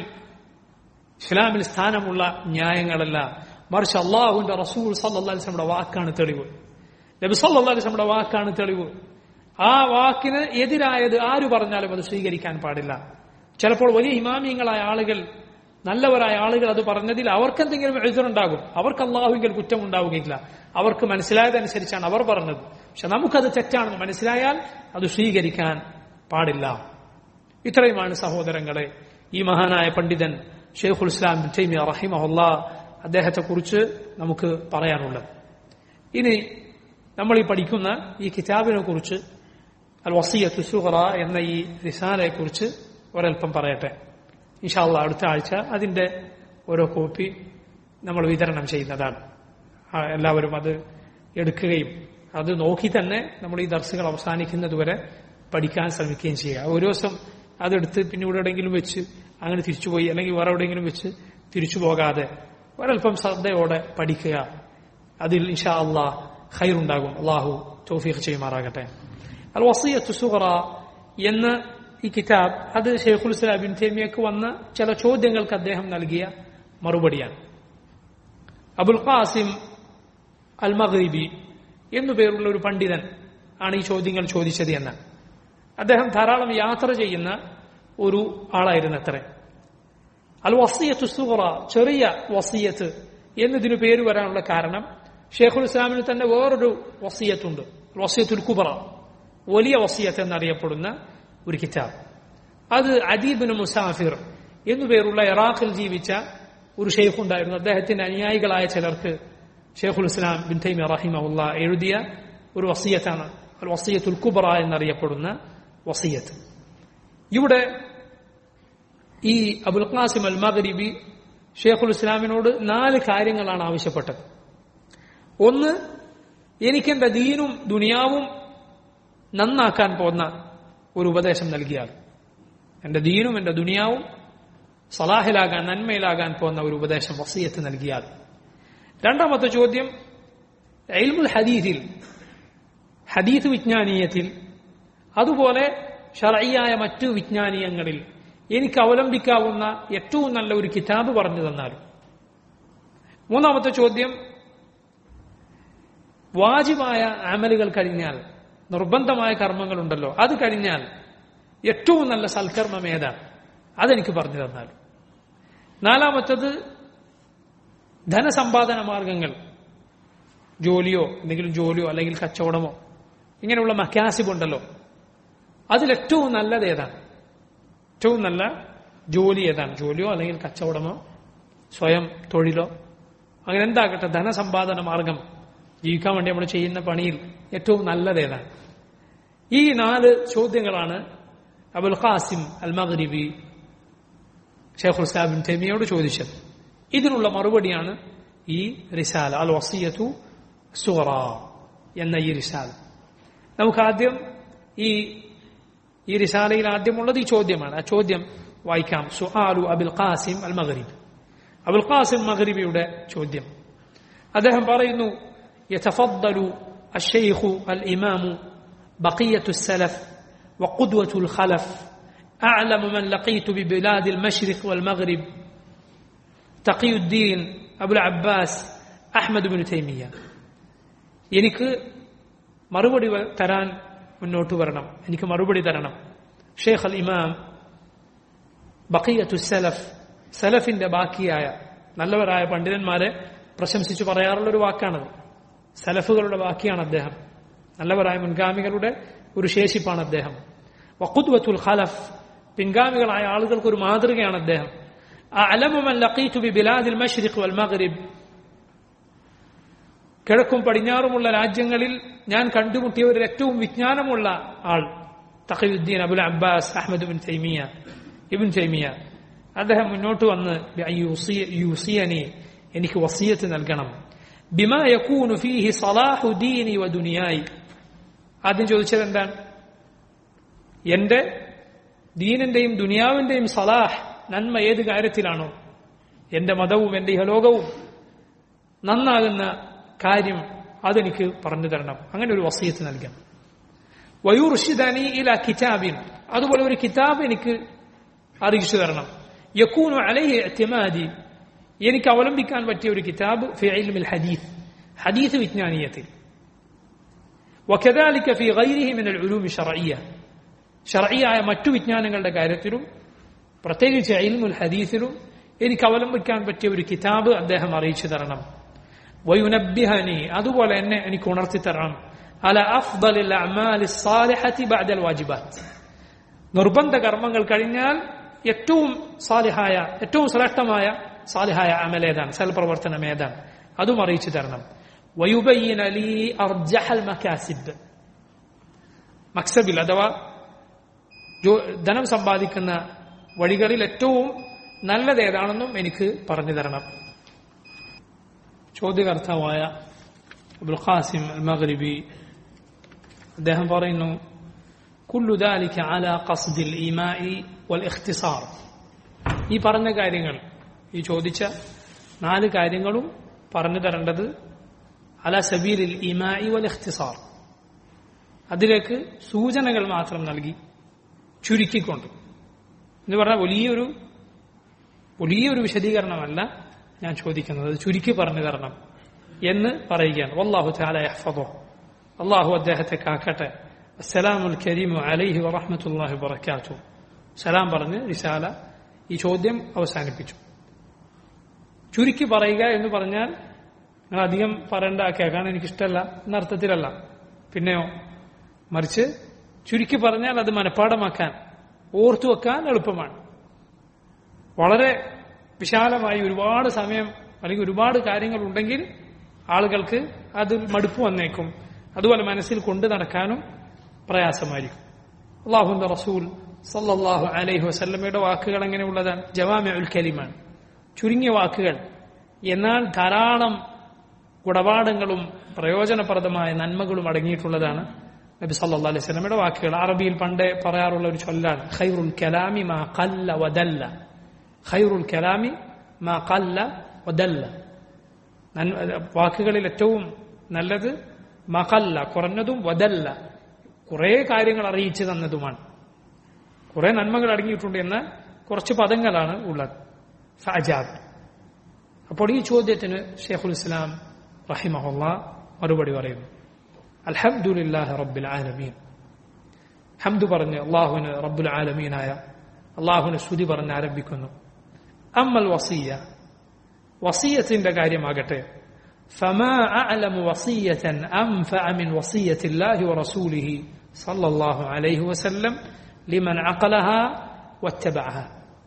ഇസ്ലാമിൽ സ്ഥാനമുള്ള ന്യായങ്ങളല്ല മറിച്ച് അള്ളാഹുവിന്റെ റസൂൽ സല്ലാസ്ലമിയുടെ വാക്കാണ് തെളിവ് നബി സല്ലാസ്ലമിയുടെ വാക്കാണ് തെളിവ് ആ വാക്കിന് എതിരായത് ആര് പറഞ്ഞാലും അത് സ്വീകരിക്കാൻ പാടില്ല ചിലപ്പോൾ വലിയ ഇമാമിയങ്ങളായ ആളുകൾ നല്ലവരായ ആളുകൾ അത് പറഞ്ഞതിൽ അവർക്ക് എന്തെങ്കിലും എഴുതുണ്ടാകും അവർക്ക് അള്ളാഹുവിൽ കുറ്റം ഉണ്ടാവുകയില്ല അവർക്ക് മനസ്സിലായതനുസരിച്ചാണ് അവർ പറഞ്ഞത് പക്ഷെ നമുക്കത് തെറ്റാണെന്ന് മനസ്സിലായാൽ അത് സ്വീകരിക്കാൻ പാടില്ല ഇത്രയുമാണ് സഹോദരങ്ങളെ ഈ മഹാനായ പണ്ഡിതൻ ഷെയ്ഖുൽ ഇസ്ലാം തൈമിയ റഹിമഹുല്ല അദ്ദേഹത്തെക്കുറിച്ച് നമുക്ക് പറയാനുള്ളത് ഇനി നമ്മൾ ഈ പഠിക്കുന്ന ഈ കിതാബിനെ കുറിച്ച് അൽ വസീയത്ത് സുഹറ എന്ന ഈ റിസാലയെ കുറിച്ച് ഒരൽപ്പം പറയട്ടെ ഇൻഷാല്ല അടുത്ത ആഴ്ച അതിന്റെ ഓരോ കോപ്പി നമ്മൾ വിതരണം ചെയ്യുന്നതാണ് എല്ലാവരും അത് എടുക്കുകയും അത് നോക്കി തന്നെ നമ്മൾ ഈ ദർസുകൾ അവസാനിക്കുന്നതുവരെ പഠിക്കാൻ ശ്രമിക്കുകയും ചെയ്യുക ഒരു ദിവസം അതെടുത്ത് പിന്നെ ഇവിടെ എവിടെയെങ്കിലും വെച്ച് അങ്ങനെ തിരിച്ചുപോയി അല്ലെങ്കിൽ വേറെ എവിടെയെങ്കിലും വെച്ച് തിരിച്ചു പോകാതെ ഒരൽപ്പം ശ്രദ്ധയോടെ പഠിക്കുക അതിൽ ഇൻഷാ അള്ളാഹ് ഖൈറുണ്ടാകും അള്ളാഹു തോഫീഖ് ചെയ്യുമാറാകട്ടെ അൽ വസീയത്ത് സുഹറ എന്ന ഈ കിതാബ് അത് ഷെയ്ഖുൽ ഇസ്ലാം ബിൻ തേമിയക്ക് വന്ന ചില ചോദ്യങ്ങൾക്ക് അദ്ദേഹം നൽകിയ മറുപടിയാണ് അബുൽ ഖാസിം അൽ മഗ്രിബി എന്നു പേരുള്ള ഒരു പണ്ഡിതൻ ആണ് ഈ ചോദ്യങ്ങൾ ചോദിച്ചത് എന്ന് അദ്ദേഹം ധാരാളം യാത്ര ചെയ്യുന്ന ഒരു ആളായിരുന്നു അത്ര അൽ വസീയത്ത് സുഹറ ചെറിയ വസീയത്ത് എന്നതിനു പേര് വരാനുള്ള കാരണം ഷെയ്ഖുൽ ഇസ്ലാമിന് തന്നെ വേറൊരു വസീയത്തുണ്ട് വസീയത്തുൽ കുബറ വലിയ വസീയത്ത് എന്നറിയപ്പെടുന്ന ഒരു കിതാബ് അത് അദീബിന് മുസാഫിർ എന്നുപേരുള്ള ഇറാഖിൽ ജീവിച്ച ഒരു ഷെയ്ഖ് ഉണ്ടായിരുന്നു അദ്ദേഹത്തിന്റെ അനുയായികളായ ചിലർക്ക് ഷെയ്ഖുൽ ഇസ്ലാം ബിൻ തൈമി റഹിമഹുല്ല എഴുതിയ ഒരു വസീയത്താണ് അൽ വസീയത്തുൽ കുബറ എന്നറിയപ്പെടുന്ന വസീയത്ത് ഇവിടെ ഈ അബുൽ ഖാസിം അൽ മഗ്രിബി ഷെയ്ഖുൽ ഇസ്ലാമിനോട് നാല് കാര്യങ്ങളാണ് ആവശ്യപ്പെട്ടത് ഒന്ന് എനിക്കെന്റെ ദീനും ദുനിയാവും നന്നാക്കാൻ പോന്ന ഒരു ഉപദേശം നൽകിയാൽ എന്റെ ദീനും എന്റെ ദുനിയാവും സലാഹിലാകാൻ നന്മയിലാകാൻ പോകുന്ന ഒരു ഉപദേശം വസീയത്ത് നൽകിയാൽ രണ്ടാമത്തെ ചോദ്യം എൽമുൽ ഹദീഥിൽ ഹദീത്ത് വിജ്ഞാനീയത്തിൽ അതുപോലെ ഷറയ്യായ മറ്റു വിജ്ഞാനീയങ്ങളിൽ എനിക്ക് അവലംബിക്കാവുന്ന ഏറ്റവും നല്ല ഒരു കിതാബ് പറഞ്ഞു തന്നാലും മൂന്നാമത്തെ ചോദ്യം വാജിബായ അമലുകൾ കഴിഞ്ഞാൽ നിർബന്ധമായ കർമ്മങ്ങളുണ്ടല്ലോ അത് കഴിഞ്ഞാൽ ഏറ്റവും നല്ല സൽക്കർമ്മം ഏതാണ് അതെനിക്ക് പറഞ്ഞു തന്നാൽ നാലാമത്തത് ധനസമ്പാദന മാർഗങ്ങൾ ജോലിയോ എന്തെങ്കിലും ജോലിയോ അല്ലെങ്കിൽ കച്ചവടമോ ഇങ്ങനെയുള്ള മക്കാസിബ് ഉണ്ടല്ലോ അതിലേറ്റവും നല്ലത് ഏതാണ് ഏറ്റവും നല്ല ജോലി ഏതാണ് ജോലിയോ അല്ലെങ്കിൽ കച്ചവടമോ സ്വയം തൊഴിലോ അങ്ങനെ എന്താകട്ടെ ധനസമ്പാദന മാർഗം ജീവിക്കാൻ വേണ്ടി നമ്മൾ ചെയ്യുന്ന പണിയിൽ ഏറ്റവും നല്ലത് ഏതാണ് ഈ നാല് ചോദ്യങ്ങളാണ് അബുൽ ഖാസിം അൽ മഗ്രിബി ഷെയ്ഖുൽ ഇസ്ലാം തെമിയോട് ചോദിച്ചത് ഇതിനുള്ള മറുപടിയാണ് ഈ റിസാല അൽ വസിയത്തു സുറ എന്ന ഈ റിസാല നമുക്ക് ആദ്യം ഈ ഈ റിസാലയിൽ ആദ്യമുള്ളത് ഈ ചോദ്യമാണ് ആ ചോദ്യം വായിക്കാം സുഹാലു Abul Qasim al Maghrib Abul Qasim മഗരിബിയുടെ ചോദ്യം അദ്ദേഹം പറയുന്നു يتفضل الشيخ الإمام بقية السلف وقدوة الخلف أعلم من لقيت ببلاد المشرق والمغرب تقي الدين أبو العباس أحمد بن تيمية എനിക്ക് മറുപടി തരാൻ മുന്നോട്ട് വരണം എനിക്ക് മറുപടി തരണം ഷെയ്ഖ് അൽ ഇമാം ബഖിയത്തു സലഫ് സലഫിന്റെ ബാക്കിയായ നല്ലവരായ പണ്ഡിതന്മാരെ പ്രശംസിച്ചു പറയാറുള്ള ഒരു വാക്കാണത് സലഫുകളുടെ ബാക്കിയാണ് അദ്ദേഹം നല്ലവരായ മുൻഗാമികളുടെ ഒരു ശേഷിപ്പാണ് അദ്ദേഹം വഖുദ്വത്തുൽ ഖലഫ് പിൻഗാമികളായ ആളുകൾക്ക് ഒരു മാതൃകയാണ് അദ്ദേഹം അലമുമൻ ലഖീതു ബി ബിലാദിൽ മഷ്രിഖ് വൽ മഗ്രിബ് കിഴക്കും പടിഞ്ഞാറുമുള്ള രാജ്യങ്ങളിൽ ഞാൻ കണ്ടുമുട്ടിയവരിൽ ഏറ്റവും വിജ്ഞാനമുള്ള ആൾ Taqiuddin Abul Abbas Ahmad bin Taymiyyah ibn Taymiyyah അദ്ദേഹം മുന്നോട്ട് വന്ന് യൂസിയനി എനിക്ക് വസീയത്ത് നൽകണം ബിമാ യക്കൂനു ഫീഹി സലാഹു ദീനി വ ദുനിയായി ആദ്യം ചോദിച്ചത് എന്താണ് എന്റെ ദീനിന്റെയും ദുനിയാവിന്റെയും സലാഹ് നന്മ ഏത് കാര്യത്തിലാണോ എന്റെ മതവും എന്റെ ഇഹലോകവും നന്നാകുന്ന കാര്യം അതെനിക്ക് പറഞ്ഞു തരണം അങ്ങനെ ഒരു വസീയത്ത് നൽകണം വയൂർഷിദനി ഇല കിതാബിൻ അതുപോലെ ഒരു കിതാബ് എനിക്ക് അറിയിച്ചു തരണം യക്കൂനു അലൈഹി എത്തിമാദി എനിക്ക് അവലംബിക്കാൻ പറ്റിയ ഒരു കിതാബ് ഫിഇൽമിൽ ഹദീസ് ഹദീസ് വിജ്ഞാനീയത്തിൽ وكذلك في غيره من العلوم الشرعية ഷറയിയായ മറ്റു വിജ്ഞാനങ്ങളുടെ കാര്യത്തിലും പ്രത്യേകിച്ച് ഇൽമുൽ ഹദീസിലും എനിക്ക് അവലംബിക്കാൻ പറ്റിയ ഒരു കിതാബ് അദ്ദേഹം അറിയിച്ചു തരണം വയുനബ്ബിഹനി അതുപോലെ എന്നെ എനിക്ക് ഉണർത്തി തരണം അല അഫ്ദലിൽ അമാലി സാലിഹത്തി ബഅദൽ വാജിബാത്ത് നിർബന്ധ കർമ്മങ്ങൾ കഴിഞ്ഞാൽ ഏറ്റവും സാലിഹായ ഏറ്റവും ശ്രേഷ്ഠമായ സാലിഹായ അമലേതാണ് സൽപ്രവർത്തനം ഏതാണ് അതും അറിയിച്ചു തരണം വയുബയ്യൻ അലി അർജഹൽ മക്കാസിബ് മക്സബിൽ അഥവാ ധനം സമ്പാദിക്കുന്ന വഴികളിൽ ഏറ്റവും നല്ലത് ഏതാണെന്നും എനിക്ക് പറഞ്ഞു തരണം ചോദ്യകർത്താവായ അബുൽ ഖാസിം അൽ മഗ്രിബി അദ്ദേഹം പറയുന്നു കുല്ലു ദാലിക അല ഖസ്ദിൽ ഈമായി വൽ ഇഖ്തിസാർ ഈ പറഞ്ഞ കാര്യങ്ങൾ ഈ ചോദിച്ച നാല് കാര്യങ്ങളും പറഞ്ഞു തരേണ്ടത് അല സബീലിൽ ഈമായി വൽ ഇഖ്തിസാർ അതിലേക്ക് സൂചനകൾ മാത്രം നൽകി ചുരുക്കിക്കൊണ്ട് എന്ന് പറഞ്ഞാൽ വലിയൊരു വലിയൊരു വിശദീകരണമല്ല ഞാൻ ചോദിക്കുന്നത് അത് ചുരുക്കി പറഞ്ഞു തരണം എന്ന് പറയുകയാണ് വല്ലാഹു താല യഹ്ഫദോ അള്ളാഹു അദ്ദേഹത്തെ കാക്കട്ടെ അസ്സലാമുൽ കരീമു അലൈഹി വറഹമത്തുല്ലാഹി വബറകാതു സലാം പറഞ്ഞ് റിസാല ഈ ചോദ്യം അവസാനിപ്പിച്ചു ചുരുക്കി പറയുക എന്ന് പറഞ്ഞാൽ നിങ്ങൾ അധികം പറയേണ്ട കേൾക്കാൻ എനിക്കിഷ്ടമല്ല എന്നർത്ഥത്തിലല്ല പിന്നെയോ മറിച്ച് ചുരുക്കി പറഞ്ഞാൽ അത് മനഃപ്പാടമാക്കാൻ ഓർത്തു വെക്കാൻ എളുപ്പമാണ് വളരെ വിശാലമായി ഒരുപാട് സമയം അല്ലെങ്കിൽ ഒരുപാട് കാര്യങ്ങൾ ഉണ്ടെങ്കിൽ ആളുകൾക്ക് അത് മടുപ്പ് വന്നേക്കും അതുപോലെ മനസ്സിൽ കൊണ്ടു നടക്കാനും പ്രയാസമായിരിക്കും അള്ളാഹുന്റെ റസൂൽ സല്ലല്ലാഹു അലൈഹി വസല്ലമയുടെ വാക്കുകൾ എങ്ങനെയുള്ളതാണ് ജവാമി ഉൽ കലിമാണ് ചുരുങ്ങിയ വാക്കുകൾ എന്നാൽ ധാരാളം ഗുണപാഠങ്ങളും പ്രയോജനപ്രദമായ നന്മകളും അടങ്ങിയിട്ടുള്ളതാണ് നബി സല്ലാ അലൈഹി സ്വലമയുടെ വാക്കുകൾ അറബിയിൽ പണ്ടേ പറയാറുള്ള ഒരു ചൊല്ലാണ് ഖൈറുൽ കലാമി മാ കല്ല വദല്ല ഖൈറുൽ കലാമി മാ കല്ല വദല്ല വാക്കുകളിൽ ഏറ്റവും നല്ലത് മകല്ല കുറഞ്ഞതും വദല്ല കുറെ കാര്യങ്ങൾ അറിയിച്ചു തന്നതുമാണ് കുറെ നന്മകൾ അടങ്ങിയിട്ടുണ്ട് എന്ന കുറച്ച് പദങ്ങളാണ് ഉള്ളത് ഫഅജാബ് അപ്പോൾ ഈ ചോദ്യത്തിന് ഷെയ്ഖുൽ ഇസ്ലാം റഹിമഹുല്ല മറുപടി പറയുന്നു അൽഹംദുലില്ലാഹി റബ്ബിൽ ആലമീൻ ഹംദു പറഞ്ഞ് അള്ളാഹുവിന് റബ്ബുൽ ആലമീനായ അള്ളാഹുവിന് സ്തുതി പറഞ്ഞ് ആരംഭിക്കുന്നു അമ്മൽ വസീയ വസീയത്തിന്റെ കാര്യമാകട്ടെ فما أعلم وصية أنفع من وصية الله ورسوله صلى الله عليه وسلم لمن عقلها واتبعها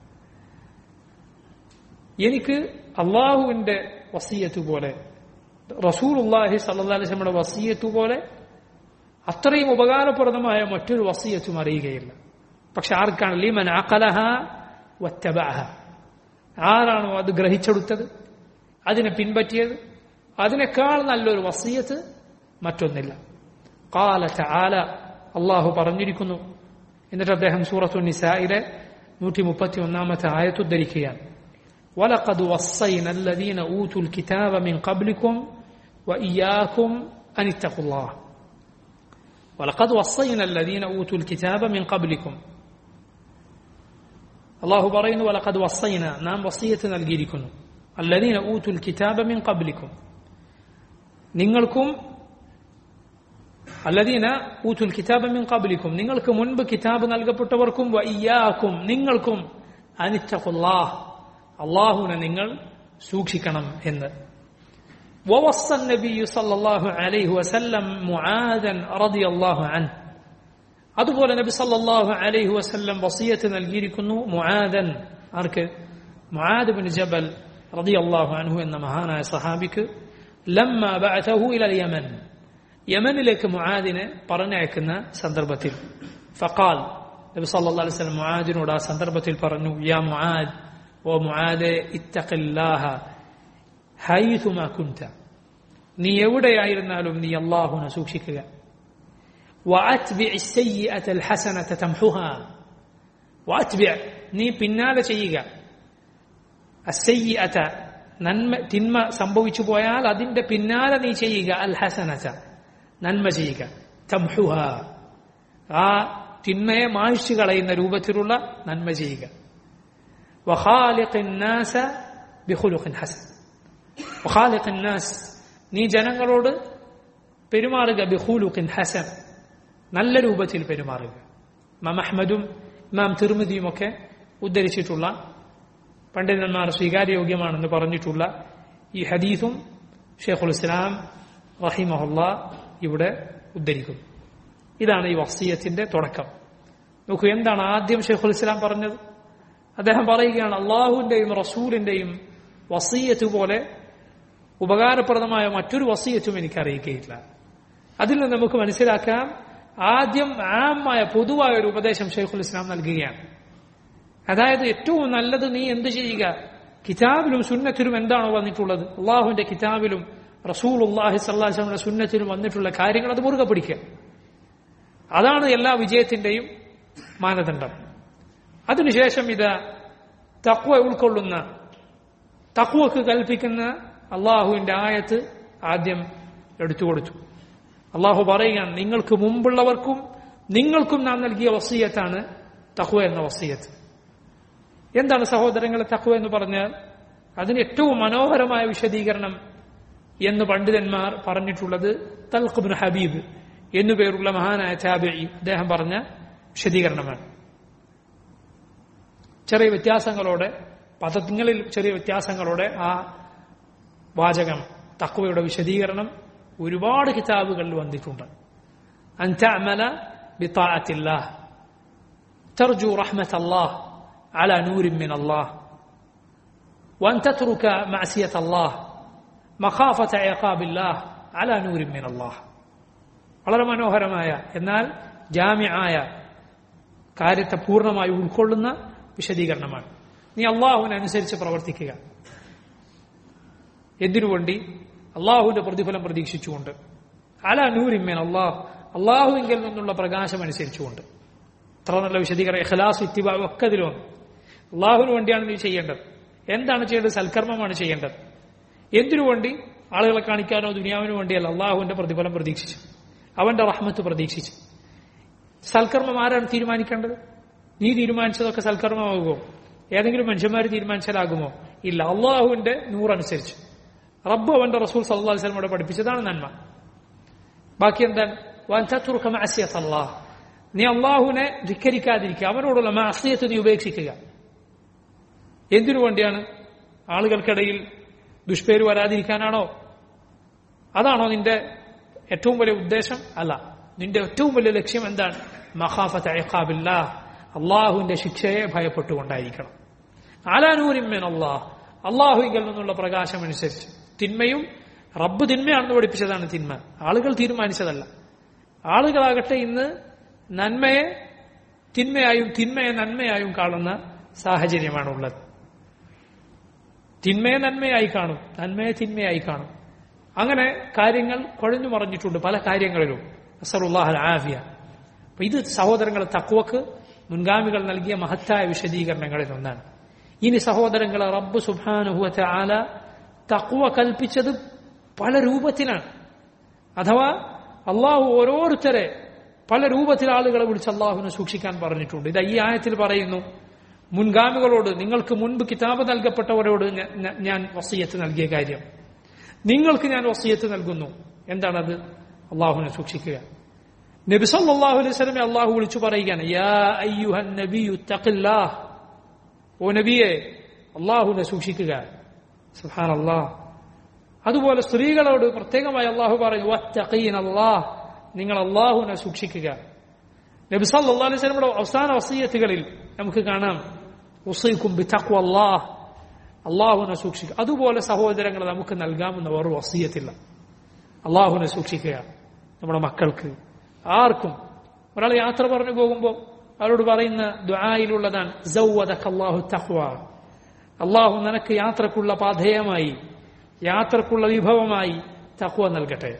എനിക്ക് അള്ളാഹുവിന്റെ വസീയത്ത് പോലെ റസൂലുല്ലാഹി സല്ലാ അലിസ്ലമിയുടെ വസീയത്ത് പോലെ അത്രയും ഉപകാരപ്രദമായ മറ്റൊരു വസീയത്തും അറിയുകയില്ല പക്ഷെ ആർക്കാണ് ലിമൻ അകലഹ വറ്റബഹ ആരാണോ അത് ഗ്രഹിച്ചെടുത്തത് അതിനെ പിൻപറ്റിയത് അതിനേക്കാൾ നല്ലൊരു വസീയത്ത് മറ്റൊന്നില്ല കാല ആല അള്ളാഹു പറഞ്ഞിരിക്കുന്നു എന്നിട്ട് അദ്ദേഹം സൂറത്തു നിസായിലെ നൂറ്റി മുപ്പത്തി ഒന്നാമത്തെ ആയത്ത് ഉദ്ധരിക്കുകയാണ് ولقد وصينا الذين أوتوا الكتاب من قبلكم وإياكم أن اتقوا الله ولقد وصينا الذين أوتوا الكتاب من قبلكم الله പറയുന്നു ولقد وصينا നാം വസിയത്ത് നൽകിയിരിക്കുന്നു الذين أوتوا الكتاب من قبلكم നിങ്ങൾക്കും അല്ലദീന ഊത്തുൽ കിതാബ മിൻ ഖബ്ലിക്കും നിങ്ങൾക്ക് മുൻപ് കിതാബ് നൽകപ്പെട്ടവർക്കും വയ്യാക്കും നിങ്ങൾക്കും അനിറ്റഖുല്ലാഹ് അള്ളാഹുവിനെ നിങ്ങൾ സൂക്ഷിക്കണം എന്ന് ووصى النبي صلى الله عليه وسلم معاذا رضي الله عنه അതുപോലെ നബി സല്ലല്ലാഹു അലൈഹി വസല്ലം വസിയത്ത് നൽകിയിരിക്കുന്നു മുആദൻ ആർക്ക് മുആദ് ബിൻ ജബൽ റളിയല്ലാഹു അൻഹു എന്ന മഹാനായ സഹാബിക്ക് ലമ്മ ബഅതഹു ഇല യമൻ യമനിലേക്ക് മുആദിനെ പറഞ്ഞയക്കുന്ന സന്ദർഭത്തിൽ ഫഖാൽ നബി സല്ലല്ലാഹു അലൈഹി വസല്ലം മുആദിനോട് ആ സന്ദർഭത്തിൽ പറഞ്ഞു യാ മുആദ് ഓ മുആദെ ഇത്തഖില്ലാഹ ഹൈതുമാ കുൻത നീ എവിടെയായിരുന്നാലും നീ അല്ലാഹുവിനെ സൂക്ഷിക്കുക وأتبع السيئة الحسنة تمحها وأتبع നീ പിന്നാലെ ചെയ്യുക അസയ്യത നന്മ തിന്മ സംഭവിച്ചു പോയാൽ അതിന്റെ പിന്നാലെ നീ ചെയ്യുക അൽ ഹസനത നന്മ ചെയ്യുക തംഹുഹ ആ തിന്മയെ മായ്ച്ചു കളയുന്ന രൂപത്തിലുള്ള നന്മ ചെയ്യുക വഖാലിഖിന്നാസ ബിഖുലുഖിൻ ഹസൻ വഖാലിഖിന്നാസ് നീ ജനങ്ങളോട് പെരുമാറുക ബിഖുലുഖിൻ ഹസൻ നല്ല രൂപത്തിൽ പെരുമാറുക ഇമാം അഹ്മദും ഇമാം തിർമിദിയും ഒക്കെ ഉദ്ധരിച്ചിട്ടുള്ള പണ്ഡിതന്മാർ സ്വീകാര്യോഗ്യമാണെന്ന് പറഞ്ഞിട്ടുള്ള ഈ ഹദീസും ഷെയ്ഖുൽ ഇസ്ലാം റഹിമഹുല്ല ഇവിടെ ഉദ്ധരിക്കുന്നു ഇതാണ് ഈ വസീയത്തിന്റെ തുടക്കം നോക്കൂ എന്താണ് ആദ്യം ഷെയ്ഖുൽ ഇസ്ലാം പറഞ്ഞത് അദ്ദേഹം പറയുകയാണ് അള്ളാഹുവിന്റെയും റസൂലിന്റെയും വസീയത്ത് പോലെ ഉപകാരപ്രദമായ മറ്റൊരു വസീയത്തും എനിക്ക് അറിയിക്കുകയില്ല അതിൽ നിന്ന് നമുക്ക് മനസ്സിലാക്കാം ആദ്യം ആമായ പൊതുവായ ഒരു ഉപദേശം ഷെയ്ഖുൽ ഇസ്ലാം നൽകുകയാണ് അതായത് ഏറ്റവും നല്ലത് നീ എന്ത് ചെയ്യുക കിതാബിലും സുന്നത്തിലും എന്താണോ വന്നിട്ടുള്ളത് അള്ളാഹുവിന്റെ കിതാബിലും റസൂൽ അള്ളാഹി സല്ലാസ്ലമിന്റെ സുന്നത്തിലും വന്നിട്ടുള്ള കാര്യങ്ങൾ അത് മുറുകെ പിടിക്കുക അതാണ് എല്ലാ വിജയത്തിന്റെയും മാനദണ്ഡം അതിനുശേഷം ഇത് തക്വ ഉൾക്കൊള്ളുന്ന തക്വക്ക് കൽപ്പിക്കുന്ന അള്ളാഹുവിന്റെ ആയത്ത് ആദ്യം എടുത്തു കൊടുത്തു അള്ളാഹു പറയുകയാണ് നിങ്ങൾക്ക് മുമ്പുള്ളവർക്കും നിങ്ങൾക്കും നാം നൽകിയ വസീയത്താണ് തഹ്വ എന്ന വസീയത്ത് എന്താണ് സഹോദരങ്ങളെ തഹ്വ എന്ന് പറഞ്ഞാൽ അതിന് ഏറ്റവും മനോഹരമായ വിശദീകരണം എന്ന് പണ്ഡിതന്മാർ പറഞ്ഞിട്ടുള്ളത് തൽഖുബിൻ ഹബീബ് എന്നുപേരുള്ള മഹാനായ ചാബി അദ്ദേഹം പറഞ്ഞ വിശദീകരണമാണ് ചെറിയ വ്യത്യാസങ്ങളോടെ പദങ്ങളിൽ ചെറിയ വ്യത്യാസങ്ങളോടെ ആ വാചകം തക്വയുടെ വിശദീകരണം ഒരുപാട് കിതാബുകളിൽ വന്നിട്ടുണ്ട് അൻതഅമല ബിതാഅത്തില്ലാഹ് ترجو رحمة الله على نور من الله وأن تترك معصية الله مخافة عقاب الله على نور من الله വളരെ മനോഹരമായ എന്നാൽ ജാമ്യമായ കാര്യത്തെ പൂർണ്ണമായി ഉൾക്കൊള്ളുന്ന വിശദീകരണമാണ് നീ അള്ളാഹുവിനനുസരിച്ച് പ്രവർത്തിക്കുക എന്തിനുവേണ്ടി അള്ളാഹുവിന്റെ പ്രതിഫലം പ്രതീക്ഷിച്ചുകൊണ്ട് അല നൂരിമ്മൻ അള്ളാഹ് അള്ളാഹുവിങ്കിൽ നിന്നുള്ള പ്രകാശം അനുസരിച്ചുകൊണ്ട് അത്ര നല്ല വിശദീകരണം ഇഖലാസ് ഇത്തിബാവ് ഒക്കെ അതിൽ വന്നു അള്ളാഹുവിന് വേണ്ടിയാണ് നീ ചെയ്യേണ്ടത് എന്താണ് ചെയ്യേണ്ടത് സൽക്കർമ്മമാണ് ചെയ്യേണ്ടത് എന്തിനു വേണ്ടി ആളുകളെ കാണിക്കാനോ ദുനിയാവിനു വേണ്ടിയല്ല അള്ളാഹുവിന്റെ പ്രതിഫലം പ്രതീക്ഷിച്ചു അവന്റെ റഹ്മത്ത് പ്രതീക്ഷിച്ചു സൽക്കർമ്മം ആരാണ് തീരുമാനിക്കേണ്ടത് നീ തീരുമാനിച്ചതൊക്കെ സൽക്കർമ്മമാകുമോ ഏതെങ്കിലും മനുഷ്യന്മാർ തീരുമാനിച്ചാലാകുമോ ഇല്ല അള്ളാഹുവിന്റെ നൂറനുസരിച്ച് റബ്ബ് അവന്റെ റസൂൽ സല്ലാ വസ്ലമോടെ പഠിപ്പിച്ചതാണ് നന്മ ബാക്കി എന്താണ് അള്ളാഹ് നീ അള്ളാഹുവിനെ ധിക്കരിക്കാതിരിക്കുക അവനോടുള്ള മാസിയത്ത് നീ ഉപേക്ഷിക്കുക എന്തിനു വേണ്ടിയാണ് ആളുകൾക്കിടയിൽ ദുഷ്പേര് വരാതിരിക്കാനാണോ അതാണോ നിന്റെ ഏറ്റവും വലിയ ഉദ്ദേശം അല്ല നിന്റെ ഏറ്റവും വലിയ ലക്ഷ്യം എന്താണ് മഹാഫത്ത് അയക്കാബില്ല അള്ളാഹുവിന്റെ ശിക്ഷയെ ഭയപ്പെട്ടുകൊണ്ടായിരിക്കണം ആലാനൂരിമ്മൻ അള്ളാഹ് അള്ളാഹുവിൽ നിന്നുള്ള പ്രകാശം അനുസരിച്ച് തിന്മയും റബ്ബ് തിന്മയാണെന്ന് പഠിപ്പിച്ചതാണ് തിന്മ ആളുകൾ തീരുമാനിച്ചതല്ല ആളുകളാകട്ടെ ഇന്ന് നന്മയെ തിന്മയായും തിന്മയെ നന്മയായും കാണുന്ന സാഹചര്യമാണുള്ളത് തിന്മയെ നന്മയായി കാണും നന്മയെ തിന്മയായി കാണും അങ്ങനെ കാര്യങ്ങൾ കുഴഞ്ഞു മറിഞ്ഞിട്ടുണ്ട് പല കാര്യങ്ങളിലും അസറുല്ലാഹൽ ആഫിയ അപ്പൊ ഇത് സഹോദരങ്ങളെ തക്വക്ക് മുൻഗാമികൾ നൽകിയ മഹത്തായ വിശദീകരണങ്ങളിൽ ഒന്നാണ് ഇനി സഹോദരങ്ങളെ റബ്ബ് സുബാനുഹുവറ്റ ആല തക്കുവ കൽപ്പിച്ചത് പല രൂപത്തിലാണ് അഥവാ അള്ളാഹു ഓരോരുത്തരെ പല രൂപത്തിൽ ആളുകളെ വിളിച്ച് അള്ളാഹുവിനെ സൂക്ഷിക്കാൻ പറഞ്ഞിട്ടുണ്ട് ഇത് ഈ ആയത്തിൽ പറയുന്നു മുൻഗാമികളോട് നിങ്ങൾക്ക് മുൻപ് കിതാബ് നൽകപ്പെട്ടവരോട് ഞ- ഞ- ഞാൻ വസീയത്ത് നൽകിയ കാര്യം നിങ്ങൾക്ക് ഞാൻ വസീയത്ത് നൽകുന്നു എന്താണത് അള്ളാഹുവിനെ സൂക്ഷിക്കുക നബി സല്ലല്ലാഹു അലൈഹി വസല്ലമയെ അള്ളാഹു വിളിച്ചു പറയുകയാണ് യാ അയ്യുഹൻ നബിയു തഖില്ലാഹ് ഓ നബിയെ അള്ളാഹുവിനെ സൂക്ഷിക്കുക സുബ്ഹാനല്ലാഹ് അതുപോലെ സ്ത്രീകളോട് പ്രത്യേകമായി അള്ളാഹു പറയും വത്തഖീൻ അല്ലാഹ് നിങ്ങൾ അള്ളാഹുവിനെ സൂക്ഷിക്കുക നബി സല്ലല്ലാഹു അലൈഹി വസല്ലമയുടെ അവസാന വസീയത്തുകളിൽ നമുക്ക് കാണാം ഉസൈക്കും ബിതഖ്വ അല്ലാഹ് അള്ളാഹുവിനെ സൂക്ഷിക്കുക അതുപോലെ സഹോദരങ്ങൾ നമുക്ക് നൽകാമെന്ന വേറെ വസീയത്തില്ല അള്ളാഹുവിനെ സൂക്ഷിക്കുക നമ്മുടെ മക്കൾക്ക് ആർക്കും ഒരാൾ യാത്ര പറഞ്ഞു പോകുമ്പോൾ അവരോട് പറയുന്ന ദുആയിലുള്ളതാണ് സൗവദക അല്ലാഹു തഖ്വ അള്ളാഹു നിനക്ക് യാത്രക്കുള്ള പാധേയമായി യാത്രക്കുള്ള വിഭവമായി തഖ്വ നൽകട്ടെ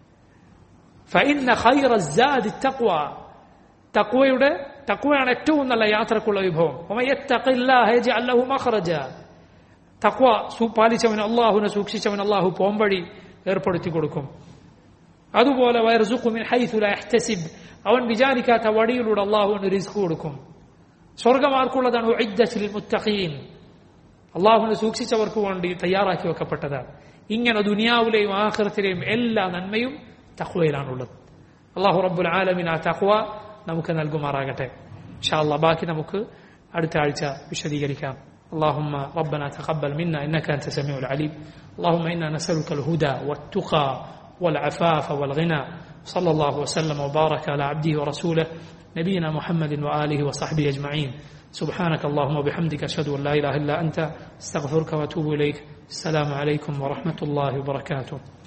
ഫഇന്ന ഖൈറ الزاد التقوى തഖ്വയുടെ തഖ്വയാണ് ഏറ്റവും നല്ല യാത്രക്കുള്ള വിഭവം വമൻ യത്തഖില്ലാഹ യജ്അൽ ലഹു മഖറജ തഖ്വ സു- പാലിച്ചവൻ അള്ളാഹുവിനെ സൂക്ഷിച്ചവൻ അള്ളാഹു പോംവഴി ഏർപ്പെടുത്തി കൊടുക്കും അതുപോലെ വയർസുഖു മിൻ ഹൈഥു ലാ യഹ്തസിബ് അവൻ വിചാരിക്കാത്ത വഴിയിലൂടെ അള്ളാഹുവിന് റിസ്ക് കൊടുക്കും സ്വർഗമാർക്കുള്ളതാണ് ഉഇദ്ദത്ത് ലിൽ മുത്തഖീൻ അള്ളാഹുവിനെ സൂക്ഷിച്ചവർക്ക് വേണ്ടി തയ്യാറാക്കി വെക്കപ്പെട്ടതാണ് ഇങ്ങനെ ദുനിയാവിലെയും ആഖിറത്തിലെയും എല്ലാ നന്മയും തഖ്വയിലാണുള്ളത് അള്ളാഹു റബ്ബുൽ ആലമിൻ ആ തഖ്വ നമുക്ക് നൽകുമാറാകട്ടെ ഇൻഷാ അല്ലാ ബാക്കി നമുക്ക് അടുത്ത ആഴ്ച വിശദീകരിക്കാം اللهم ربنا تقبل منا انك انت السميع العليم اللهم انا نسالك الهدى والتقى والعفاف والغنى صلى الله وسلم وبارك على عبده ورسوله نبينا محمد واله وصحبه اجمعين سبحانك اللهم وبحمدك اشهد ان لا اله الا انت استغفرك واتوب اليك السلام عليكم ورحمه الله وبركاته